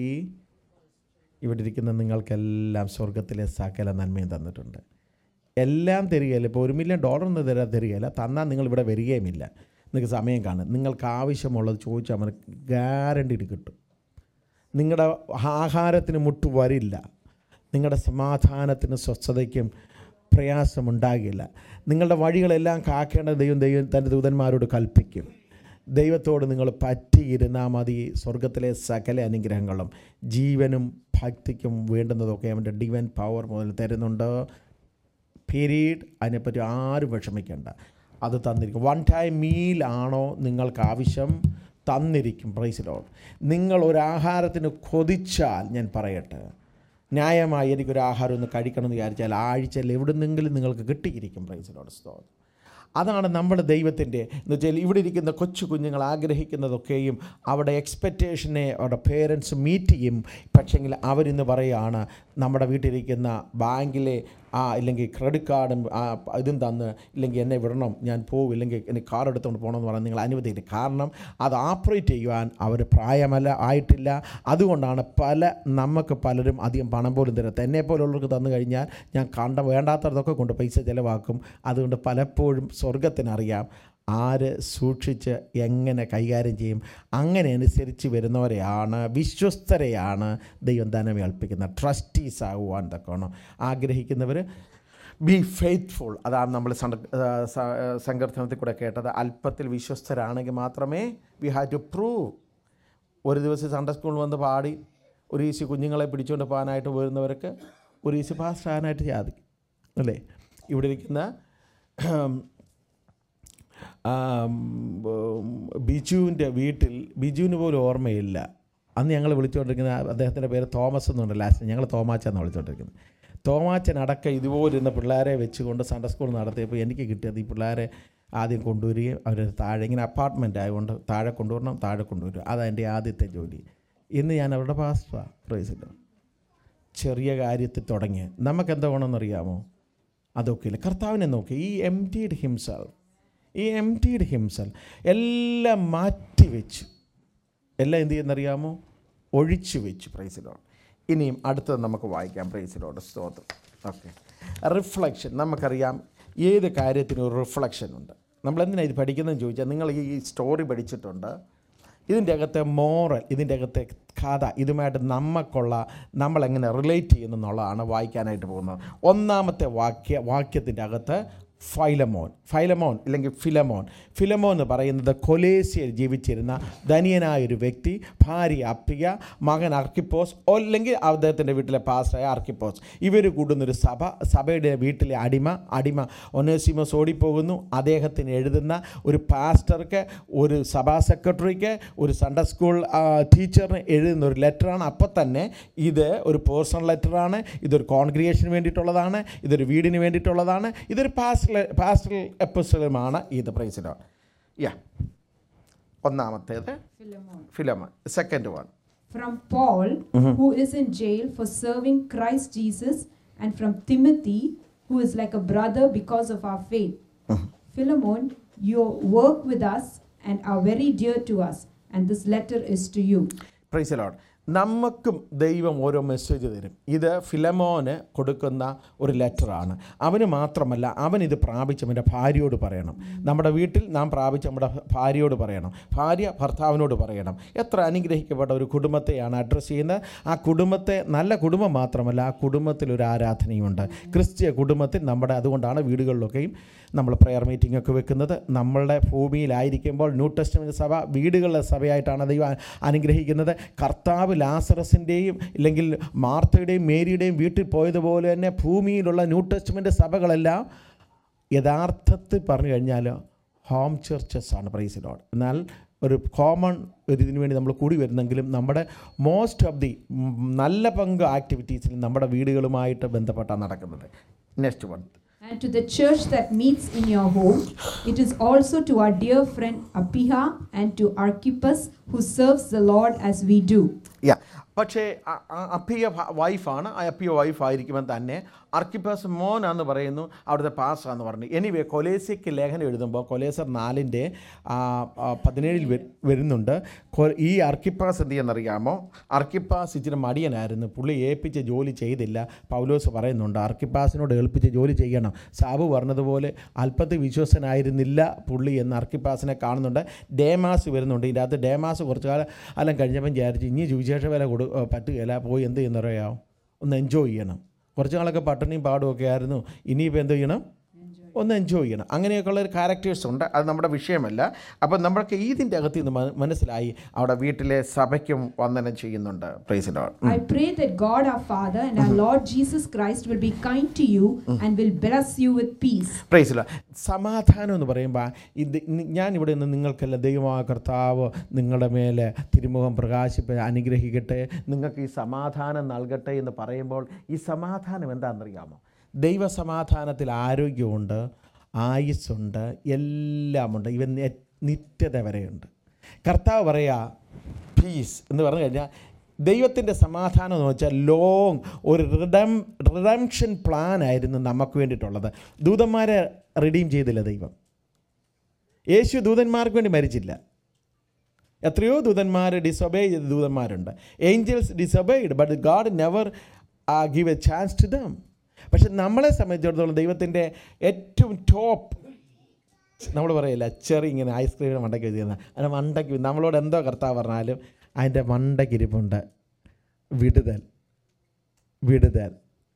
ഇവിടെ ഇരിക്കുന്ന നിങ്ങൾക്കെല്ലാം സ്വർഗത്തിലെ സകല നന്മയും തന്നിട്ടുണ്ട് എല്ലാം തരികയില്ല ഇപ്പോൾ ഒരു മില്യൺ ഡോളർ ഒന്നും തരാൻ തരികയില്ല തന്നാൽ നിങ്ങൾ ഇവിടെ വരികയുമില്ല നിങ്ങൾക്ക് സമയം കാണും നിങ്ങൾക്ക് ആവശ്യമുള്ളത് ചോദിച്ചാൽ മതി ഗ്യാരണ്ടി കിട്ടും നിങ്ങളുടെ ആഹാരത്തിന് മുട്ട് വരില്ല നിങ്ങളുടെ സമാധാനത്തിന് സ്വസ്ഥതയ്ക്കും പ്രയാസമുണ്ടാകില്ല നിങ്ങളുടെ വഴികളെല്ലാം കാക്കേണ്ട ദൈവം ദൈവം തൻ്റെ ദൂതന്മാരോട് കൽപ്പിക്കും ദൈവത്തോട് നിങ്ങൾ പറ്റിയിരുന്നാൽ മതി സ്വർഗത്തിലെ സകല അനുഗ്രഹങ്ങളും ജീവനും ഭക്തിക്കും വേണ്ടുന്നതൊക്കെ അവൻ്റെ ഡിവൻ പവർ മുതൽ തരുന്നുണ്ട് പീരീഡ് അതിനെപ്പറ്റി ആരും വിഷമിക്കേണ്ട അത് തന്നിരിക്കും വൺ ടൈം മീൽ ആണോ നിങ്ങൾക്ക് ആവശ്യം തന്നിരിക്കും പ്രൈസിലോട് നിങ്ങൾ ഒരു ആഹാരത്തിന് കൊതിച്ചാൽ ഞാൻ പറയട്ടെ ന്യായമായി എനിക്കൊരു ആഹാരം ഒന്ന് കഴിക്കണമെന്ന് വിചാരിച്ചാൽ ആഴ്ചയിൽ എവിടുന്നെങ്കിലും നിങ്ങൾക്ക് കിട്ടിയിരിക്കും പ്രൈസിലോട് സ്തോത്രം അതാണ് നമ്മുടെ ദൈവത്തിൻ്റെ എന്ന് വെച്ചാൽ ഇവിടെ ഇരിക്കുന്ന കൊച്ചു കുഞ്ഞുങ്ങൾ ആഗ്രഹിക്കുന്നതൊക്കെയും അവിടെ എക്സ്പെക്റ്റേഷനെ അവിടെ പേരൻസ് മീറ്റ് ചെയ്യും പക്ഷെങ്കിൽ അവരിന്ന് പറയുകയാണ് നമ്മുടെ വീട്ടിലിരിക്കുന്ന ബാങ്കിലെ ആ ഇല്ലെങ്കിൽ ക്രെഡിറ്റ് കാർഡും ആ ഇതും തന്ന് ഇല്ലെങ്കിൽ എന്നെ വിടണം ഞാൻ പോകും ഇല്ലെങ്കിൽ എനിക്ക് കാർ എടുത്തുകൊണ്ട് പോകണമെന്ന് പറഞ്ഞാൽ നിങ്ങൾ അനുവദിക്കില്ല കാരണം അത് ഓപ്പറേറ്റ് ചെയ്യുവാൻ അവർ പ്രായമല്ല ആയിട്ടില്ല അതുകൊണ്ടാണ് പല നമുക്ക് പലരും അധികം പണം പോലും തരാത്ത എന്നെ പോലുള്ളവർക്ക് തന്നു കഴിഞ്ഞാൽ ഞാൻ കണ്ട വേണ്ടാത്തതൊക്കെ കൊണ്ട് പൈസ ചിലവാക്കും അതുകൊണ്ട് പലപ്പോഴും സ്വർഗത്തിനറിയാം ആര് സൂക്ഷിച്ച് എങ്ങനെ കൈകാര്യം ചെയ്യും അങ്ങനെ അനുസരിച്ച് വരുന്നവരെയാണ് വിശ്വസ്തരെയാണ് ദൈവം ധനം ഏൽപ്പിക്കുന്നത് ട്രസ്റ്റീസ് ആകുവാൻ തക്കോണം ആഗ്രഹിക്കുന്നവർ ബി ഫെയ്ത്ത്ഫുൾ അതാണ് നമ്മൾ സങ്കീർത്തനത്തിൽ കൂടെ കേട്ടത് അല്പത്തിൽ വിശ്വസ്തരാണെങ്കിൽ മാത്രമേ വി ഹാവ് ടു പ്രൂവ് ഒരു ദിവസം സൺഡേ സ്കൂളിൽ വന്ന് പാടി ഒരു ഈസി കുഞ്ഞുങ്ങളെ പിടിച്ചുകൊണ്ട് പോകാനായിട്ട് വരുന്നവർക്ക് ഒരു ഈസി പാസ്റ്റ് ആകാനായിട്ട് സാധിക്കും അല്ലേ ഇവിടെ ഇരിക്കുന്ന ബിജുവിൻ്റെ വീട്ടിൽ ബിജുവിന് പോലും ഓർമ്മയില്ല അന്ന് ഞങ്ങൾ വിളിച്ചുകൊണ്ടിരിക്കുന്ന അദ്ദേഹത്തിൻ്റെ പേര് തോമസ് എന്നുണ്ട് ലാസ്റ്റ് ഞങ്ങൾ തോമാച്ചെന്നാണ് വിളിച്ചുകൊണ്ടിരിക്കുന്നത് തോമാച്ചൻ അടക്കം ഇതുപോലെ ഇരുന്ന പിള്ളേരെ വെച്ചുകൊണ്ട് സൺഡേ സ്കൂൾ നടത്തിയപ്പോൾ എനിക്ക് കിട്ടിയത് ഈ പിള്ളേരെ ആദ്യം കൊണ്ടുവരികയും അവർ താഴെ ഇങ്ങനെ അപ്പാർട്ട്മെൻ്റ് ആയതുകൊണ്ട് താഴെ കൊണ്ടുവരണം താഴെ കൊണ്ടുവരും അതെൻ്റെ ആദ്യത്തെ ജോലി ഇന്ന് ഞാൻ അവരുടെ പാസ്റ്റാണ് പ്രൈസില്ല ചെറിയ കാര്യത്തിൽ തുടങ്ങി നമുക്ക് എന്താ വേണമെന്നറിയാമോ അതൊക്കെ ഇല്ല കർത്താവിനെ നോക്കി he emptied himself he emptied himself എല്ലാം മാറ്റി വെച്ചു എല്ലാം എന്ത് ചെയ്യുന്നറിയാമോ ഒഴിച്ചു വെച്ചു പ്രൈസിലോട് ഇനിയും അടുത്തത് നമുക്ക് വായിക്കാം പ്രൈസിലോട് സ്തോത്രം ഓക്കെ റിഫ്ലക്ഷൻ നമുക്കറിയാം ഏത് കാര്യത്തിനും ഒരു റിഫ്ലക്ഷൻ ഉണ്ട് നമ്മൾ എന്തിനാണ് ഇത് പഠിക്കുന്നതെന്ന് ചോദിച്ചാൽ നിങ്ങൾ ഈ സ്റ്റോറി പഠിച്ചിട്ടുണ്ട് ഇതിൻ്റെ അകത്തെ മോറൽ ഇതിൻ്റെ അകത്തെ കഥ ഇതുമായിട്ട് നമുക്കുള്ള നമ്മളെങ്ങനെ റിലേറ്റ് ചെയ്യുന്നു എന്നുള്ളതാണ് വായിക്കാനായിട്ട് പോകുന്നത് ഒന്നാമത്തെ വാക്യ വാക്യത്തിൻ്റെ അകത്ത് ഫൈലമോൻ ഫൈലമോൻ അല്ലെങ്കിൽ ഫിലമോൻ ഫിലമോൻ എന്ന് പറയുന്നത് കൊലേസിയയിൽ ജീവിച്ചിരുന്ന ധനിയനായ ഒരു വ്യക്തി ഭാര്യ അപ്പിയ മകൻ അർക്കിപ്പോസ് അല്ലെങ്കിൽ അദ്ദേഹത്തിൻ്റെ വീട്ടിലെ പാസ്റ്ററായ അർക്കിപ്പോസ് ഇവർ കൂടുന്നൊരു സഭ സഭയുടെ വീട്ടിലെ അടിമ അടിമ ഒനേസിമസ് ഓടിപ്പോകുന്നു അദ്ദേഹത്തിന് എഴുതുന്ന ഒരു പാസ്റ്റർക്ക് ഒരു സഭാ സെക്രട്ടറിക്ക് ഒരു സൺഡേ സ്കൂൾ ആ, ടീച്ചറിന് എഴുതുന്ന ഒരു ലെറ്ററാണ് അപ്പോൾ തന്നെ ഇത് ഒരു പേഴ്സണൽ ലെറ്ററാണ് ഇതൊരു കോൺഗ്രിഗേഷന് വേണ്ടിയിട്ടുള്ളതാണ് ഇതൊരു വീടിന് വേണ്ടിയിട്ടുള്ളതാണ് ഇതൊരു പാസ്റ്റൽ പാസ്റ്റൽ എപ്പിസോഡുമാണ് ഇത് പ്രൈസിലാണ് യാ ഒന്നാമത്തേത് Philemon. ഫിലമ second one From Paul, who is in jail for serving Christ Jesus, and from Timothy, who is like a brother because of our faith. Philemon, you work with us and are very dear to us, and this letter is to you. പ്രൈസലോൺ നമുക്കും ദൈവം ഓരോ message തരും ഇത് ഫിലമോന് കൊടുക്കുന്ന ഒരു ലെറ്ററാണ് അവന് മാത്രമല്ല അവൻ ഇത് പ്രാപിച്ച് അവൻ്റെ ഭാര്യയോട് പറയണം നമ്മുടെ വീട്ടിൽ നാം പ്രാപിച്ച് നമ്മുടെ ഭാര്യയോട് പറയണം ഭാര്യ ഭർത്താവിനോട് പറയണം എത്ര അനുഗ്രഹിക്കപ്പെട്ട ഒരു കുടുംബത്തെയാണ് അഡ്രസ്സ് ചെയ്യുന്നത് ആ കുടുംബത്തെ നല്ല കുടുംബം മാത്രമല്ല ആ കുടുംബത്തിൽ ഒരു ആരാധനയുണ്ട് ക്രിസ്തീയ കുടുംബത്തിൽ നമ്മുടെ അതുകൊണ്ടാണ് വീടുകളിലൊക്കെയും നമ്മൾ പ്രെയർ മീറ്റിംഗ് ഒക്കെ വെക്കുന്നത് നമ്മളുടെ ഭൂമിയിലായിരിക്കുമ്പോൾ ന്യൂ ടെസ്റ്റ്മെൻറ്റ് സഭ വീടുകളിലെ സഭയായിട്ടാണ് ദൈവം അ- അനുഗ്രഹിക്കുന്നത് കർത്താവ് ലാസറസിൻ്റെയും ഇല്ലെങ്കിൽ മാർത്തയുടെയും മേരിയുടെയും വീട്ടിൽ പോയതുപോലെ തന്നെ ഭൂമിയിലുള്ള ന്യൂ ടെസ്റ്റ്മെൻറ്റ് സഭകളെല്ലാം യഥാർത്ഥത്തിൽ പറഞ്ഞു കഴിഞ്ഞാൽ ഹോം ചർച്ചസ് ആണ് പ്രൈസിലോട് എന്നാൽ ഒരു കോമൺ ഒരു ഇതിനു വേണ്ടി നമ്മൾ കൂടി വരുന്നെങ്കിലും നമ്മുടെ മോസ്റ്റ് ഓഫ് ദി നല്ല പങ്ക് ആക്ടിവിറ്റീസിൽ നമ്മുടെ വീടുകളുമായിട്ട് ബന്ധപ്പെട്ടാണ് നടക്കുന്നത് next one And to the church that meets in your home, it is also to our dear friend Apiha and to Archippus, who serves the Lord as we do. Yeah പക്ഷേ അ- അ- അപ്പിയ ഭ- വൈഫാണ് ആ അപ്പിയ വൈഫ് ആയിരിക്കുമ്പോൾ തന്നെ അർക്കിപ്പാസ് മോനാന്ന് പറയുന്നു അവിടുത്തെ പാസ്സാന്ന് പറഞ്ഞു എനിവേ കൊലേസിക്ക് ലേഖനം എഴുതുമ്പോൾ കൊലേസർ നാലിൻ്റെ പതിനേഴിൽ വരു- വരുന്നുണ്ട് കൊ- ഈ അർക്കിപ്പാസ് എന്ത് ചെയ്യുന്നറിയാമോ അർക്കിപ്പാസ് ഇച്ചിരി മടിയനായിരുന്നു പുള്ളി ഏൽപ്പിച്ച ജോലി ചെയ്തില്ല പൗലോസ് പറയുന്നുണ്ട് അർക്കിപ്പാസിനോട് ഏൽപ്പിച്ച ജോലി ചെയ്യണം സാബു പറഞ്ഞതുപോലെ അല്പത്തിൽ വിശ്വസനായിരുന്നില്ല പുള്ളി എന്ന് അർക്കിപ്പാസിനെ കാണുന്നുണ്ട് ഡേമാസ് വരുന്നുണ്ട് ഇതിൻ്റെ അകത്ത് ഡേമാസ് കുറച്ച് കാലം അല്ല കഴിഞ്ഞപ്പം വിചാരിച്ച് ഇനി സുവിശേഷ വില കൊടു ഏ, പറ്റുകയില്ല പോയി എന്ത് ചെയ്യുന്നറിയാമോ ഒന്ന് എൻജോയ് ചെയ്യണം കുറച്ച് നാളൊക്കെ പട്ടിണിയും പാടുമൊക്കെ ആയിരുന്നു ഇനിയിപ്പോൾ എന്ത് ചെയ്യണം ഒന്ന് എൻജോയ് ചെയ്യണം അങ്ങനെയൊക്കെയുള്ള ഒരു ക്യാരക്ടേഴ്സ് ഉണ്ട് അത് നമ്മുടെ വിഷയമല്ല അപ്പം നമ്മൾക്ക് ഇതിൻ്റെ അകത്ത് നിന്ന് മ- മനസ്സിലായി അവിടെ വീട്ടിലെ സഭയ്ക്കും വന്ദനം ചെയ്യുന്നുണ്ട് പ്രൈസിലോ I pray that God our Father and our Lord Jesus Christ will be kind to you and will bless you with peace. പ്രൈസിലോ സമാധാനം എന്ന് പറയുമ്പോൾ ഇത് നി- ഞാനിവിടെ നിന്ന് നിങ്ങൾക്കെല്ലാം ദൈവമായ കർത്താവ് നിങ്ങളുടെ മേലെ തിരുമുഖം പ്രകാശിപ്പ അനുഗ്രഹിക്കട്ടെ നിങ്ങൾക്ക് ഈ സമാധാനം നൽകട്ടെ എന്ന് പറയുമ്പോൾ ഈ സമാധാനം എന്താണെന്നറിയാമോ ദൈവസമാധാനത്തിൽ ആരോഗ്യമുണ്ട് ആയുസ്സുണ്ട് എല്ലാമുണ്ട് ഇവൻ നെ- നിത്യത വരെയുണ്ട് കർത്താവ് പറയാ പീസ് എന്ന് പറഞ്ഞു കഴിഞ്ഞാൽ ദൈവത്തിൻ്റെ സമാധാനം എന്ന് വെച്ചാൽ ലോങ് ഒരു റിഡം റിഡംഷൻ പ്ലാൻ ആയിരുന്നു നമുക്ക് വേണ്ടിയിട്ടുള്ളത് ദൂതന്മാരെ റിഡീം ചെയ്തില്ല ദൈവം യേശു ദൂതന്മാർക്ക് വേണ്ടി മരിച്ചില്ല എത്രയോ ദൂതന്മാർ ഡിസൊബേ ചെയ്ത ദൂതന്മാരുണ്ട് angels disobeyed but God never give a chance to them പക്ഷെ നമ്മളെ സംബന്ധിച്ചിടത്തോളം ദൈവത്തിൻ്റെ ഏറ്റവും ടോപ്പ് നമ്മൾ പറയില്ല ചെറി ഇങ്ങനെ ഐസ്ക്രീമിന് മണ്ടയ്ക്ക് വെച്ചിരുന്ന അതിൻ്റെ മണ്ടയ്ക്ക് നമ്മളോട് എന്തോ കർത്താവ് പറഞ്ഞാലും അതിൻ്റെ മണ്ടയ്ക്ക് ഇരിപ്പുണ്ട് വിടുതൽ വിടുതൽ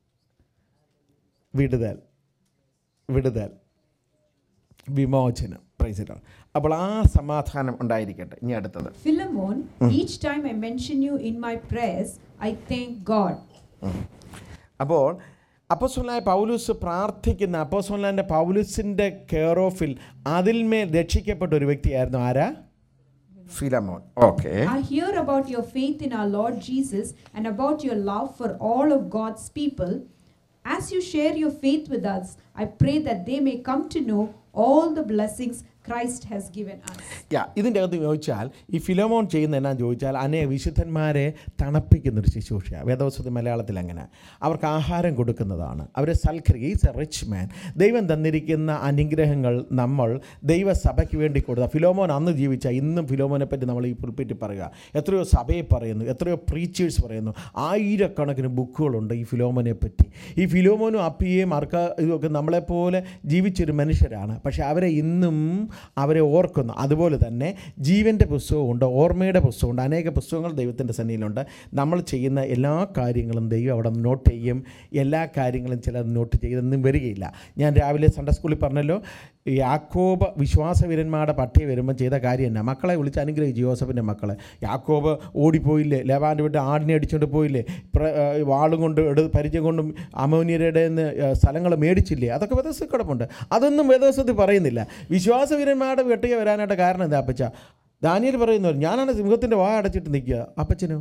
വിടുതൽ വിടുതൽ വിമോചനം പ്രൈസിലാണ് അപ്പോൾ ആ സമാധാനം ഉണ്ടായിരിക്കട്ടെ ഇനി അടുത്തത് Philemon, each time I mention you in my prayers, I thank God. അപ്പോൾ അപ്പോസ്വലായ പൗലൂസ് പ്രാർത്ഥിക്കുന്ന അപ്പോസ്വലാൻ്റെ പൗലൂസിൻ്റെ കെയർ ഓഫിൽ അതിൽമേൽ രക്ഷിക്കപ്പെട്ട ഒരു വ്യക്തിയായിരുന്നു ആരാ Philemon okay I hear about your faith in our Lord Jesus and about your love for all of God's people. As you share your faith with us, I pray that they may come to know all the blessings Christ has given us. Yeah ഇതിൻ്റെ അകത്ത് ചോദിച്ചാൽ ഈ ഫിലോമോൻ ചെയ്യുന്ന എന്നാന്ന് ചോദിച്ചാൽ അനേക വിശുദ്ധന്മാരെ തണുപ്പിക്കുന്നൊരു ശുശ്രൂഷയാണ് വേദവസ്തുതി മലയാളത്തിൽ അങ്ങനെ അവർക്ക് ആഹാരം കൊടുക്കുന്നതാണ് അവരെ സൽക്കരി ഈസ് എ റിച്ച് മാൻ ദൈവം തന്നിരിക്കുന്ന അനുഗ്രഹങ്ങൾ നമ്മൾ ദൈവസഭയ്ക്ക് വേണ്ടി കൊടുത്ത ഫിലോമോൻ അന്ന് ജീവിച്ച ഇന്നും ഫിലോമോനെ പറ്റി നമ്മൾ ഈ പുൽപ്പറ്റി പറയുക എത്രയോ സഭയെ പറയുന്നു എത്രയോ പ്രീച്ചേഴ്സ് പറയുന്നു ആയിരക്കണക്കിന് ബുക്കുകളുണ്ട് ഈ ഫിലോമോനെ പറ്റി ഈ ഫിലോമോനും അപ്പിയെയും അർക്ക ഇതൊക്കെ നമ്മളെപ്പോലെ ജീവിച്ചൊരു മനുഷ്യരാണ് പക്ഷേ അവരെ ഇന്നും അവരെ ഓർക്കുന്നു അതുപോലെ തന്നെ ജീവൻ്റെ പുസ്തകമുണ്ട് ഓർമ്മയുടെ പുസ്തകമുണ്ട് അനേക പുസ്തകങ്ങൾ ദൈവത്തിൻ്റെ സന്നിധിയിലുണ്ട് നമ്മൾ ചെയ്യുന്ന എല്ലാ കാര്യങ്ങളും ദൈവം അവിടെ നോട്ട് ചെയ്യും എല്ലാ കാര്യങ്ങളും ചിലർ നോട്ട് ചെയ്തൊന്നും വരികയില്ല ഞാൻ രാവിലെ സൺഡേ സ്കൂളിൽ പറഞ്ഞല്ലോ യാക്കോബ് വിശ്വാസവീരന്മാരുടെ പട്ടിക വരുമ്പോൾ ചെയ്ത കാര്യം തന്നെ മക്കളെ വിളിച്ച് അനുഗ്രഹിച്ചു ജോസഫിൻ്റെ മക്കളെ യാക്കോബ് ഓടിപ്പോയില്ലേ ലേബാൻ്റെ വീട്ട് ആടിനെ അടിച്ചുകൊണ്ട് പോയില്ലേ പ്ര വാളും കൊണ്ട് എടു പരിചയം കൊണ്ടും അമോനിയരുടെ സ്ഥലങ്ങൾ മേടിച്ചില്ലേ അതൊക്കെ വേദവസ്ഥ കിടപ്പുണ്ട് അതൊന്നും വേദവസ്ഥത്തിൽ പറയുന്നില്ല വിശ്വാസവീരന്മാരുടെ വെട്ടിക വരാനായിട്ട് കാരണം എന്താ അപ്പച്ച ദാനിയൽ പറയുന്നു ഞാനാണ് സിംഹത്തിൻ്റെ വായ അടച്ചിട്ട് നിൽക്കുക അപ്പച്ചനോ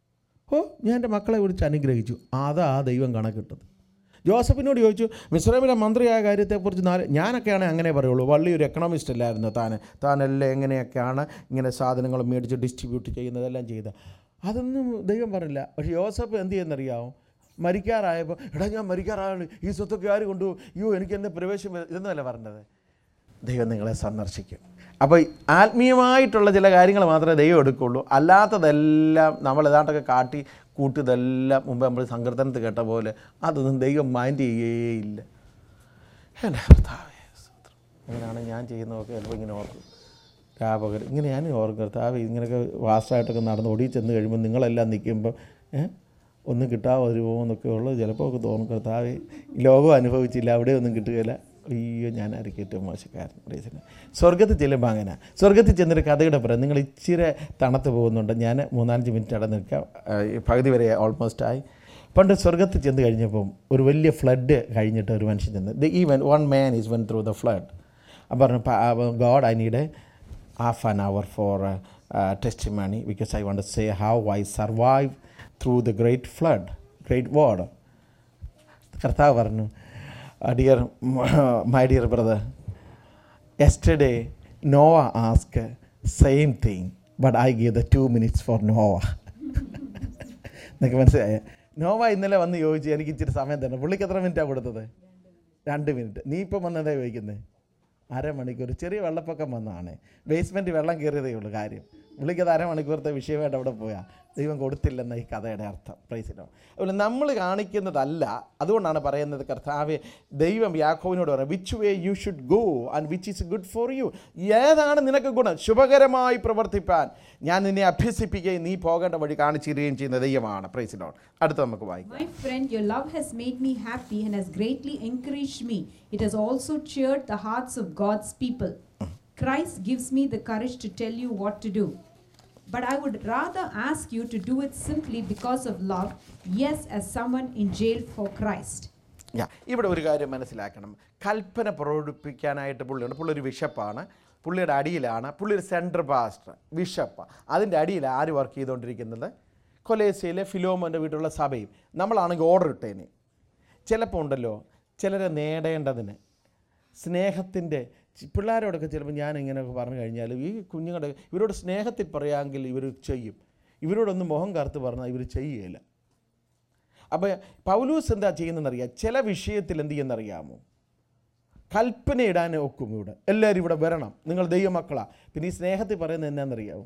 ഓ ഞാൻ എൻ്റെ മക്കളെ വിളിച്ച് അനുഗ്രഹിച്ചു അതാ ആ ദൈവം കണക്കിട്ടത് ജോസഫിനോട് ചോദിച്ചു മിശ്രമിലെ മന്ത്രിയായ കാര്യത്തെക്കുറിച്ച് നാല് ഞാനൊക്കെയാണ് അങ്ങനെ പറയുള്ളൂ വള്ളി ഒരു എക്കണോമിസ്റ്റ് അല്ലായിരുന്നു താൻ താനെല്ലാം എങ്ങനെയൊക്കെയാണ് ഇങ്ങനെ സാധനങ്ങൾ മേടിച്ച് ഡിസ്ട്രിബ്യൂട്ട് ചെയ്യുന്നതെല്ലാം ചെയ്ത് അതൊന്നും ദൈവം പറഞ്ഞില്ല പക്ഷേ ജോസഫ് എന്ത് ചെയ്യുന്നറിയാമോ മരിക്കാറായപ്പോൾ എടാ ഞാൻ മരിക്കാറാണ് ഈ സ്വത്തൊക്കെ ആര് കൊണ്ടുപോകും അയ്യോ എനിക്ക് എൻ്റെ പ്രവേശം വ-" ഇതൊന്നുമല്ല പറഞ്ഞത് ദൈവം നിങ്ങളെ സന്ദർശിക്കും അപ്പോൾ ആത്മീയമായിട്ടുള്ള ചില കാര്യങ്ങൾ മാത്രമേ ദൈവം എടുക്കുള്ളൂ അല്ലാത്തതെല്ലാം നമ്മൾ ഏതാണ്ടൊക്കെ കാട്ടി കൂട്ടിയതെല്ലാം മുമ്പ് നമ്മൾ സങ്കീർത്തനത്തിൽ കേട്ട പോലെ അതൊന്നും ദൈവം മൈൻഡ് ചെയ്യുകയില്ല എൻ്റെ കർത്താവേ സ്തോത്രം. അങ്ങനെയാണ് ഞാൻ ചെയ്യുന്നതൊക്കെ ചിലപ്പോൾ ഇങ്ങനെ ഓർക്കും രാപകൽ ഇങ്ങനെ ഞാൻ ഓർക്കും കർത്താവ് ഇങ്ങനെയൊക്കെ വാസ്റ്റായിട്ടൊക്കെ നടന്ന് ഒടി ചെന്ന് കഴിയുമ്പോൾ നിങ്ങളെല്ലാം നിൽക്കുമ്പോൾ ഏ ഒന്നും കിട്ടാതെ വരുമോ എന്നൊക്കെ ഉള്ളത് ചിലപ്പോൾ ഒക്കെ തോന്നും കർത്താവ് ഈ ലോകം അനുഭവിച്ചില്ല അവിടെ ഒന്നും കിട്ടുകയില്ല അയ്യോ ഞാൻ ആയിരിക്കും ഏറ്റവും മോശക്കാരൻ പ്രൈസിന് സ്വർഗത്തിൽ ചെല്ലുമ്പോൾ അങ്ങനെ സ്വർഗത്തിൽ ചെന്നൊരു കഥയുടെ പറയാം നിങ്ങൾ ഇച്ചിരി തണുത്ത് പോകുന്നുണ്ട് ഞാൻ മൂന്നാലഞ്ച് മിനിറ്റ് അവിടെ നിൽക്കാം ആ, ഈ പകുതി വരെ ഓൾമോസ്റ്റ് ആയി പണ്ട് സ്വർഗത്തിൽ ചെന്ന് കഴിഞ്ഞപ്പം ഒരു വലിയ ഫ്ലഡ് കഴിഞ്ഞിട്ട് ഒരു മനുഷ്യൻ ചെന്ന് the even one man is one through the flood അപ്പം പറഞ്ഞു God I need half an hour for testimony because I won't say how I survive through the great flood great ward കർത്താവ് പറഞ്ഞു dear my dear brother yesterday Noah ask same thing but I give the two minutes for Noah നിങ്ങൾക്ക് മനസ്സിലായ Nova ഇന്നലെ വന്ന് ചോദിച്ചു എനിക്ക് ഇച്ചിരി സമയം തന്നെ പുള്ളിക്ക് എത്ര മിനിറ്റാണ് കൊടുത്തത് രണ്ട് മിനിറ്റ് നീ ഇപ്പം വന്നതേ ചോദിക്കുന്നത് അരമണിക്കൂർ ചെറിയ വെള്ളപ്പൊക്കം വന്നതാണ് ബേസ്മെൻറ്റ് വെള്ളം കയറിയതേ ഉള്ളൂ കാര്യം പുള്ളിക്കത് അരമണിക്കൂറത്തെ വിഷയമായിട്ട് അവിടെ പോയാൽ ദൈവം കൊടുത്തില്ലെന്ന ഈ കഥയുടെ അർത്ഥം പ്രൈസിനോ അതുപോലെ നമ്മൾ കാണിക്കുന്നതല്ല അതുകൊണ്ടാണ് പറയുന്നത് കർത്താവെ ദൈവം യാക്കോവിനോട് പറയാം which way you should go and which is good for you ഏതാണ് നിനക്ക് ഗുണം ശുഭകരമായി പ്രവർത്തിപ്പാൻ ഞാൻ നിന്നെ അഭ്യസിപ്പിക്കുകയും നീ പോകേണ്ട വഴി കാണിച്ചു തരികയും ചെയ്യുന്ന ദൈവമാണ് പ്രൈസിനോ അടുത്ത് നമുക്ക് വായിക്കാം My friend, your love has made me happy and has greatly encouraged me. It has also cheered the hearts of God's people. Christ gives me the courage to tell you what to do. But I would rather ask you to do it simply because of love, yes, as someone in jail for Christ. യാ ഇവിടെ ഒരു കാര്യം മനസ്സിലാക്കണം കൽപ്പന പ്രകടിപ്പിക്കാനായിട്ട് പുള്ളിയുണ്ട് പുള്ളി ഒരു ബിഷപ്പാണ് പുള്ളിയുടെ അടിയിലാണ് പുള്ളി ഒരു സെൻട്രൽ പാസ്റ്റർ ബിഷപ്പ് അതിൻ്റെ അടിയിൽ ആര് വർക്ക് ചെയ്തുകൊണ്ടിരിക്കുന്നത് കൊലേസിയയിലെ ഫിലോമോൻ്റെ വീട്ടിലുള്ള സഭയും നമ്മളാണെങ്കിൽ ഓർഡർ ഇട്ടേനെ ചിലപ്പോൾ ഉണ്ടല്ലോ ചിലരെ നേടേണ്ടതിന് സ്നേഹത്തിൻ്റെ ചി- പിള്ളേരോടൊക്കെ ചിലപ്പോൾ ഞാൻ ഇങ്ങനെയൊക്കെ പറഞ്ഞു കഴിഞ്ഞാൽ ഈ കുഞ്ഞുങ്ങളുടെ ഇവരോട് സ്നേഹത്തിൽ പറയാമെങ്കിൽ ഇവർ ചെയ്യും ഇവരോടൊന്ന് മുഖം കറുത്ത് പറഞ്ഞാൽ ഇവർ ചെയ്യുകയില്ല അപ്പോൾ പൗലൂസ് എന്താ ചെയ്യുന്നതെന്നറിയാം ചില വിഷയത്തിൽ എന്ത് ചെയ്യുന്നറിയാമോ കൽപ്പന ഇടാൻ ഒക്കും ഇവിടെ എല്ലാവരും ഇവിടെ വരണം നിങ്ങൾ ദൈവമക്കളാ പിന്നെ ഈ സ്നേഹത്തിൽ പറയുന്നത് എന്നാണെന്നറിയാമോ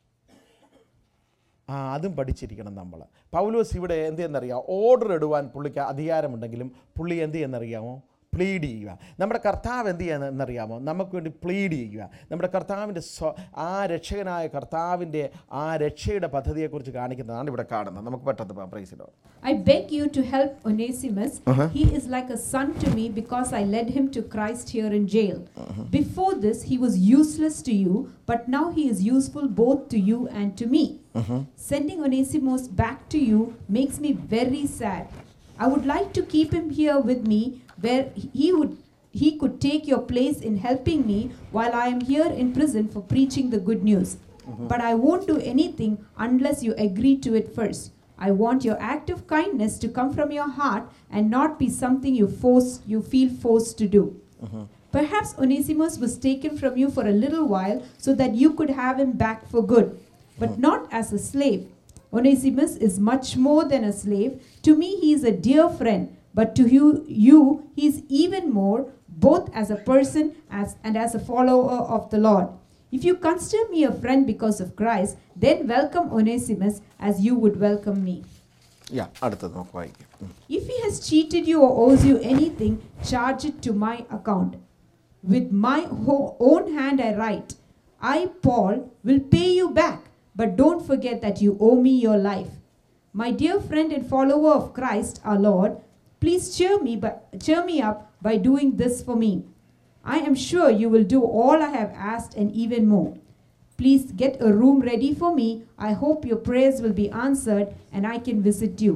ആ അതും പഠിച്ചിരിക്കണം നമ്മൾ പൗലോസ് ഇവിടെ എന്ത് ചെയ്യുന്നറിയാം ഓർഡർ ഇടുവാൻ പുള്ളിക്ക് അധികാരമുണ്ടെങ്കിലും പുള്ളി എന്ത് ചെയ്യുന്നറിയാമോ പ്ലീഡ് ചെയ്യുക നമ്മുടെ കർത്താവ് എന്ത് ചെയ്യുന്നറിയാമോ നമുക്ക് വേണ്ടി പ്ലീഡ് ചെയ്യുക നമ്മുടെ കർത്താവിൻ്റെ സ്വ ആ രക്ഷകനായ കർത്താവിൻ്റെ ആ രക്ഷയുടെ പദ്ധതിയെക്കുറിച്ച് കാണിക്കുന്നതാണ് ഇവിടെ കാണുന്നത് നമുക്ക് പെട്ടെന്ന് പോകാം പ്രൈസിലോ I beg you to help Onesimus. He is like a son to me because I led him to Christ here in jail. Before this, he was useless to you, but now he is useful both to you and to me. Sending Onesimus back to you makes me very sad. I would like to keep him here with me where he would he could take your place in helping me while I am here in prison for preaching the good news. But I won't do anything unless you agree to it first. I want your act of kindness to come from your heart and not be something you force you feel forced to do. Perhaps Onesimus was taken from you for a little while so that you could have him back for good, but not as a slave. Onesimus is much more than a slave. To me, he is a dear friend, but to you, you he is even more, both as a person as, and as a follower of the Lord. If you consider me a friend because of Christ, then welcome Onesimus as you would welcome me. യാ അടുത്തത് നമുക്ക് വായിക്കാം ഉം. If he has cheated you or owes you anything, charge it to my account. With my ho- own hand I write, I, Paul, will pay you back, but don't forget that you owe me your life. My dear friend and follower of Christ our Lord, please cheer me, by, cheer me up by doing this for me. I am sure you will do all I have asked and even more. Please get a room ready for me. I hope your prayers will be answered and I can visit you.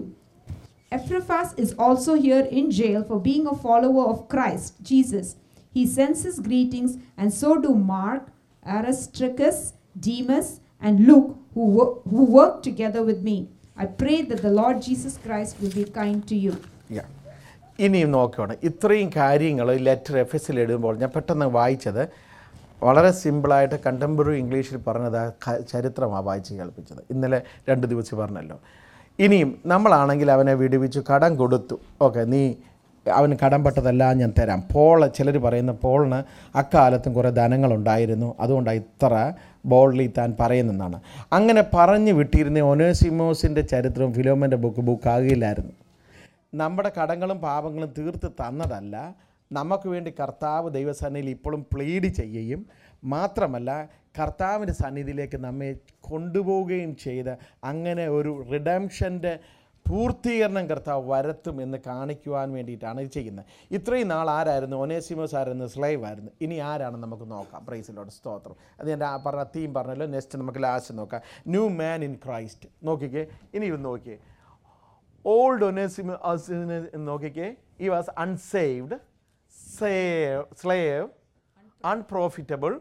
Epaphras is also here in jail for being a follower of Christ Jesus. He sends his greetings, and so do Mark, Aristarchus, Demas, and Luke, who, wo- who work together with me. I pray that the Lord Jesus Christ will be kind to you. യാ ഇനിയും നോക്കുകയാണ് ഇത്രയും കാര്യങ്ങൾ ഈ letter F എസിൽ എഴുതുമ്പോൾ ഞാൻ പെട്ടെന്ന് വായിച്ചത് വളരെ സിമ്പിളായിട്ട് കണ്ടംപററി ഇംഗ്ലീഷിൽ പറഞ്ഞത് ആ ക- ചരിത്രമാണ് വായിച്ച് കേൾപ്പിച്ചത് ഇന്നലെ രണ്ട് ദിവസം പറഞ്ഞല്ലോ ഇനിയും നമ്മളാണെങ്കിൽ അവനെ വിടുവിച്ചു കടം കൊടുത്തു ഓക്കെ നീ അവന് കടംപെട്ടതെല്ലാം ഞാൻ തരാം പോൾ ചിലർ പറയുന്ന പോളിന് അക്കാലത്തും കുറേ ധനങ്ങളുണ്ടായിരുന്നു അതുകൊണ്ടാണ് ഇത്ര ബോൾഡ്ലി താൻ പറയുന്നതെന്നാണ് അങ്ങനെ പറഞ്ഞു വിട്ടിരുന്ന ഒനേസിമോസിൻ്റെ ചരിത്രവും ഫിലോമൻ്റെ ബുക്ക് ബുക്കാകില്ലായിരുന്നു നമ്മുടെ കടങ്ങളും പാപങ്ങളും തീർത്ത് തന്നതല്ല നമുക്ക് വേണ്ടി കർത്താവ് ദൈവസന്നിധിയിൽ ഇപ്പോഴും പ്ലീഡ് ചെയ്യുകയും മാത്രമല്ല കർത്താവിൻ്റെ സന്നിധിയിലേക്ക് നമ്മെ കൊണ്ടുപോവുകയും ചെയ്ത് അങ്ങനെ ഒരു റിഡംഷൻ്റെ പൂർത്തീകരണം കർത്താവ് വരുത്തും എന്ന് കാണിക്കുവാൻ വേണ്ടിയിട്ടാണ് ഇത് ചെയ്യുന്നത് ഇത്രയും നാൾ ആരായിരുന്നു ഒനേസിമോസ് ആയിരുന്നു സ്ലൈവ് ആയിരുന്നു ഇനി ആരാണെന്ന് നമുക്ക് നോക്കാം പ്രൈസിലോട് സ്തോത്രം അത് ഞാൻ ആ പറഞ്ഞ തീം പറഞ്ഞല്ലോ നെക്സ്റ്റ് നമുക്ക് ലാസ്റ്റ് നോക്കാം ന്യൂ മാൻ ഇൻ ക്രൈസ്റ്റ് നോക്കിക്കേ ഇനി ഇത് നോക്കിയേ ഓൾഡ് ഒനേസിമസ് നോക്കിക്കേ he was unsaved save slave unprofitable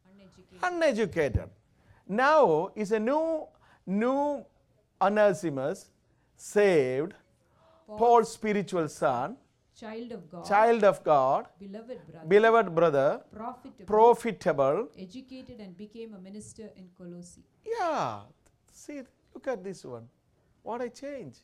uneducated. Now is a new, new Onesimus, saved, Paul's spiritual son, Child of God, child of God, beloved brother, beloved brother, profitable, profitable. educated, and became a minister in Colossae. Yeah, see, look at this one. What a change.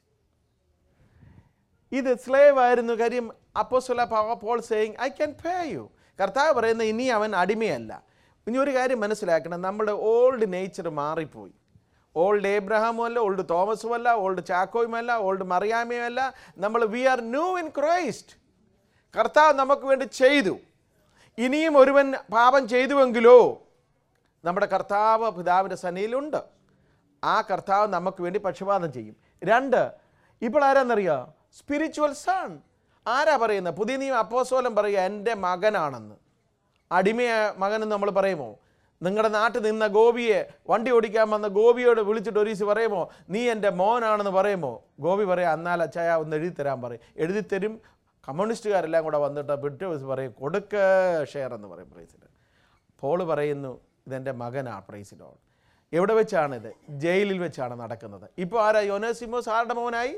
ഇത് slave ആയിരുന്നു കാര്യം apostle Paul saying I can pay you കർത്താവ് പറയുന്ന ഇനി അവൻ അടിമയല്ല ഇനി ഒരു കാര്യം മനസ്സിലാക്കണം നമ്മുടെ ഓൾഡ് നേച്ചർ മാറിപ്പോയി ഓൾഡ് ഏബ്രഹാമും അല്ല ഓൾഡ് തോമസും അല്ല ഓൾഡ് ചാക്കോയും അല്ല ഓൾഡ് മറിയാമയും അല്ല നമ്മൾ we are new in Christ കർത്താവ് നമുക്ക് വേണ്ടി ചെയ്തു ഇനിയും ഒരുവൻ പാപം ചെയ്തുവെങ്കിലോ നമ്മുടെ കർത്താവ് പിതാവിൻ്റെ സന്നിധിയിലുണ്ട് ആ കർത്താവ് നമുക്ക് വേണ്ടി പക്ഷപാതം ചെയ്യും രണ്ട് ഇപ്പോൾ ആരാന്നറിയാം സ്പിരിച്വൽ സൺ ആരാ പറയുന്നത് പുതിയ നിയമം അപ്പോസോലം പറയുക എൻ്റെ മകനാണെന്ന് അടിമയ മകനെന്ന് നമ്മൾ പറയുമോ നിങ്ങളുടെ നാട്ടിൽ നിന്ന ഗോപിയെ വണ്ടി ഓടിക്കാൻ വന്ന ഗോപിയോട് വിളിച്ചിട്ട് ഒരു ദിവസം പറയുമോ നീ എൻ്റെ മോനാണെന്ന് പറയുമോ ഗോപി പറയാം എന്നാൽ അച്ചായ ഒന്ന് എഴുതി തരാൻ പറയും എഴുതി തരും കമ്മ്യൂണിസ്റ്റുകാരെല്ലാം കൂടെ വന്നിട്ട് പിറ്റേ ദിവസം പറയും കൊടുക്ക ഷെയർ എന്ന് പറയും പ്രൈസിൽ പോള് പറയുന്നു ഇതെൻ്റെ മകനാ പ്രൈസിലോൺ എവിടെ വെച്ചാണിത് ജയിലിൽ വെച്ചാണ് നടക്കുന്നത് ഇപ്പോൾ ആരാ യോനസിമോസ് ആരുടെ മോനായി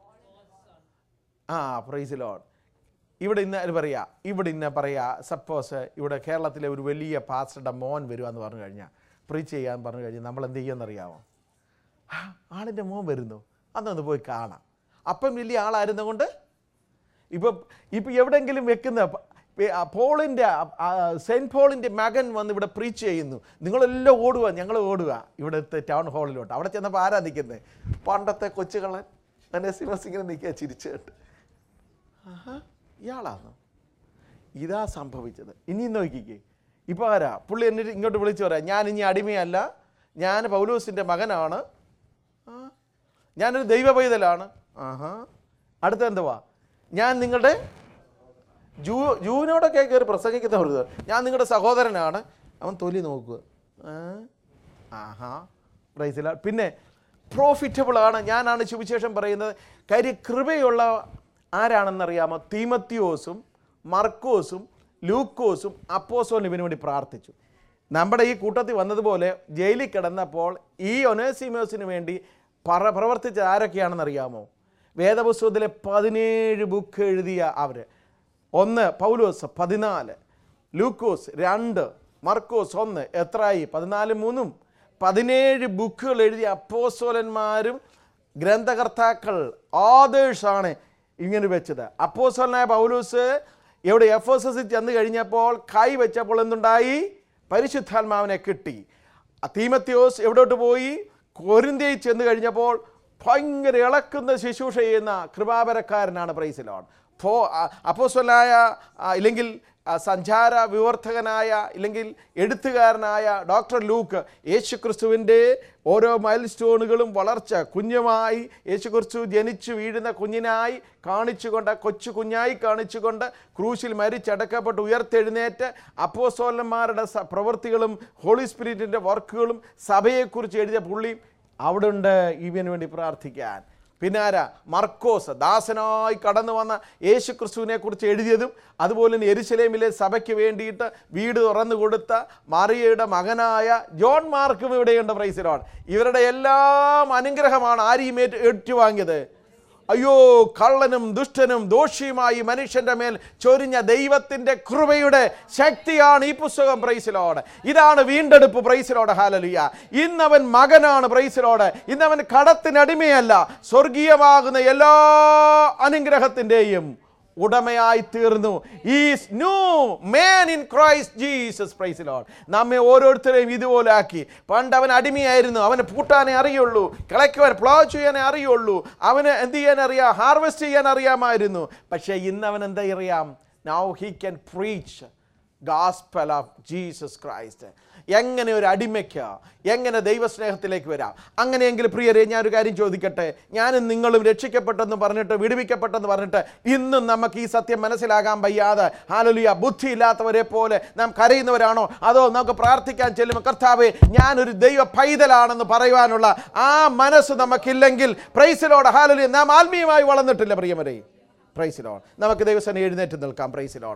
ആ പ്രൈസിലോൺ ഇവിടെ ഇന്ന് ഇത് പറയാ ഇവിടെ ഇന്ന് പറയാ സപ്പോസ് ഇവിടെ കേരളത്തിലെ ഒരു വലിയ പാസ്റ്ററുടെ മോൻ വരുവാന്ന് പറഞ്ഞു കഴിഞ്ഞാൽ പ്രീച്ച് ചെയ്യാൻ പറഞ്ഞു കഴിഞ്ഞാൽ നമ്മൾ എന്ത് ചെയ്യുമെന്നറിയാമോ ആ, ആളിൻ്റെ മോൻ വരുന്നു അതൊന്ന് പോയി കാണാം അപ്പം വലിയ ആളായിരുന്ന കൊണ്ട് ഇപ്പം ഇപ്പം എവിടെയെങ്കിലും വെക്കുന്ന പ- പേ- ആ പോളിൻ്റെ സെൻറ്റ് പോളിൻ്റെ മകൻ വന്ന് ഇവിടെ പ്രീച്ച് ചെയ്യുന്നു നിങ്ങളെല്ലാം ഓടുക ഞങ്ങൾ ഓടുക ഇവിടുത്തെ ടൗൺ ഹാളിലോട്ട് അവിടെ ചെന്നപ്പോൾ ആരാ നിൽക്കുന്നത് പണ്ടത്തെ കൊച്ചുകളൻ നരസിംഹസ് ഇങ്ങനെ നിൽക്കുക ചിരിച്ചിട്ട് ആഹാ ഇയാളാണോ ഇതാ സംഭവിച്ചത് ഇനി നോക്കിക്കേ ഇപ്പോൾ ആരാ പുള്ളി എന്നെ ഇങ്ങോട്ട് വിളിച്ചു പറയാം ഞാൻ ഇനി അടിമയല്ല ഞാൻ പൗലൂസിൻ്റെ മകനാണ് ആ ഞാനൊരു ദൈവ പൈതലാണ് ആഹാ അടുത്ത എന്തുവാ ഞാൻ നിങ്ങളുടെ ജൂ ജൂവിനോടൊക്കെ കയറി പ്രസംഗിക്കുന്നവർ ഞാൻ നിങ്ങളുടെ സഹോദരനാണ് അവൻ തൊലി നോക്കുക ആ, ആഹാ പ്രൈസില പിന്നെ പ്രോഫിറ്റബിൾ ആണ് ഞാനാണ് സുവിശേഷം പറയുന്നത് കാര്യം കൃപയുള്ള ആരാണെന്നറിയാമോ തീമത്തിയോസും മർക്കോസും ലൂക്കോസും അപ്പോസോനും ഇവന് വേണ്ടി പ്രാർത്ഥിച്ചു നമ്മുടെ ഈ കൂട്ടത്തിൽ വന്നതുപോലെ ജയിലിൽ കിടന്നപ്പോൾ ഈ ഒനേസിമോസിന് വേണ്ടി പറ പ്രവർത്തിച്ച ആരൊക്കെയാണെന്നറിയാമോ വേദപുസ്തകത്തിലെ പതിനേഴ് ബുക്ക് എഴുതിയ അവർ ഒന്ന് പൗലോസ് പതിനാല് ലൂക്കോസ് രണ്ട് മർക്കോസ് ഒന്ന് എത്രയായി പതിനാല് മൂന്നും പതിനേഴ് ബുക്കുകൾ എഴുതിയ അപ്പോസ്തലന്മാരും ഗ്രന്ഥകർത്താക്കൾ ആദേഴ്സാണ് ഇങ്ങനെ വെച്ചത് അപ്പോസ്തലനായ പൗലൂസ് എവിടെ എഫ് എസ് എസ് ചെന്ന് കഴിഞ്ഞപ്പോൾ കൈ വെച്ചപ്പോൾ എന്തുണ്ടായി പരിശുദ്ധാത്മാവിനെ കിട്ടി തീമത്യോസ് എവിടോട്ട് പോയി കൊരിന്ത്യയിൽ ചെന്ന് കഴിഞ്ഞപ്പോൾ ഭയങ്കര ഇളക്കുന്ന ശുശ്രൂഷ ചെയ്യുന്ന കൃപാപരക്കാരനാണ് പ്രൈസിലോൺ ഫോ അപ്പോസ്വലായ ഇല്ലെങ്കിൽ ആ, സഞ്ചാര വിവർത്തകനായ ഇല്ലെങ്കിൽ എഴുത്തുകാരനായ ഡോക്ടർ ലൂക്ക് യേശു ക്രിസ്തുവിൻ്റെ ഓരോ മൈൽ സ്റ്റോണുകളും വളർച്ച കുഞ്ഞുമായി യേശു ക്രിസ്തു ജനിച്ചു വീഴുന്ന കുഞ്ഞിനായി കാണിച്ചുകൊണ്ട് കൊച്ചു കുഞ്ഞായി കാണിച്ചുകൊണ്ട് ക്രൂശിൽ മരിച്ചടക്കപ്പെട്ട് ഉയർത്തെഴുന്നേറ്റ് അപ്പോസ്തലന്മാരുടെ സ പ്രവൃത്തികളും ഹോളി സ്പിരിറ്റിൻ്റെ വർക്കുകളും സഭയെക്കുറിച്ച് എഴുതിയ പുള്ളി അവിടെ ഉണ്ട് ഇവന് വേണ്ടി പ്രാർത്ഥിക്കാൻ പിന്നെ ആരാ മർക്കോസ് ദാസനായി കടന്നു വന്ന യേശു ക്രിസ്തുവിനെ കുറിച്ച് എഴുതിയതും അതുപോലെ തന്നെ എരുസലേമിലെ സഭയ്ക്ക് വേണ്ടിയിട്ട് വീട് തുറന്നു കൊടുത്ത മറിയയുടെ മകനായ ജോൺ മാർക്കും ഇവിടെയുണ്ട് പ്രൈസിലോൺ ഇവരുടെ എല്ലാം അനുഗ്രഹമാണ് ആരെയും ഏറ്റു ഏറ്റുവാങ്ങിയത് അയ്യോ കള്ളനും ദുഷ്ടനും ദോഷിയുമായി മനുഷ്യന്റെ മേൽ ചൊരിഞ്ഞ ദൈവത്തിന്റെ കൃപയുടെ ശക്തിയാണ് ഈ പുസ്തകം പ്രൈസിലോട് ഇതാണ് വീണ്ടെടുപ്പ് പ്രൈസിലോട് ഹാലലിയ ഇന്നവൻ മകനാണ് പ്രൈസിലോട് ഇന്നവൻ കടത്തിനടിമയല്ല സ്വർഗീയമാകുന്ന എല്ലാ അനുഗ്രഹത്തിൻ്റെയും ഉടമയായി തീർന്നു is new man in Christ Jesus പ്രൈസിലോൺ നമ്മെ ഓരോരുത്തരെയും ഇതുപോലെ ആക്കി പണ്ട് അവൻ അടിമയായിരുന്നു അവന് പൂട്ടാനേ അറിയുള്ളൂ കിളയ്ക്കുവാൻ പ്ലോ ചെയ്യാനേ അറിയുള്ളൂ അവന് എന്ത് ചെയ്യാൻ അറിയാം ഹാർവെസ്റ്റ് ചെയ്യാൻ അറിയാമായിരുന്നു പക്ഷേ ഇന്ന് അവൻ എന്താ അറിയാം now he can preach gospel of Jesus Christ എങ്ങനെ ഒരു അടിമയ്ക്ക് എങ്ങനെ ദൈവസ്നേഹത്തിലേക്ക് വരാം അങ്ങനെയെങ്കിൽ പ്രിയരെ ഞാനൊരു കാര്യം ചോദിക്കട്ടെ ഞാനും നിങ്ങളും രക്ഷിക്കപ്പെട്ടെന്ന് പറഞ്ഞിട്ട് വിടുവിക്കപ്പെട്ടെന്ന് പറഞ്ഞിട്ട് ഇന്നും നമുക്ക് ഈ സത്യം മനസ്സിലാകാൻ വയ്യാതെ ഹാലലിയ ബുദ്ധിയില്ലാത്തവരെ പോലെ നാം കരയുന്നവരാണോ അതോ നമുക്ക് പ്രാർത്ഥിക്കാൻ ചെല്ലുമ്പോൾ കർത്താവെ ഞാനൊരു ദൈവ പൈതലാണെന്ന് പറയുവാനുള്ള ആ മനസ്സ് നമുക്കില്ലെങ്കിൽ പ്രൈസിലോട് ഹാലലിയ നാം ആത്മീയമായി വളർന്നിട്ടില്ല പ്രിയമരെ പ്രൈസിലോൺ നമുക്ക് ദൈവസേന എഴുന്നേറ്റ് നിൽക്കാം പ്രൈസിലോൺ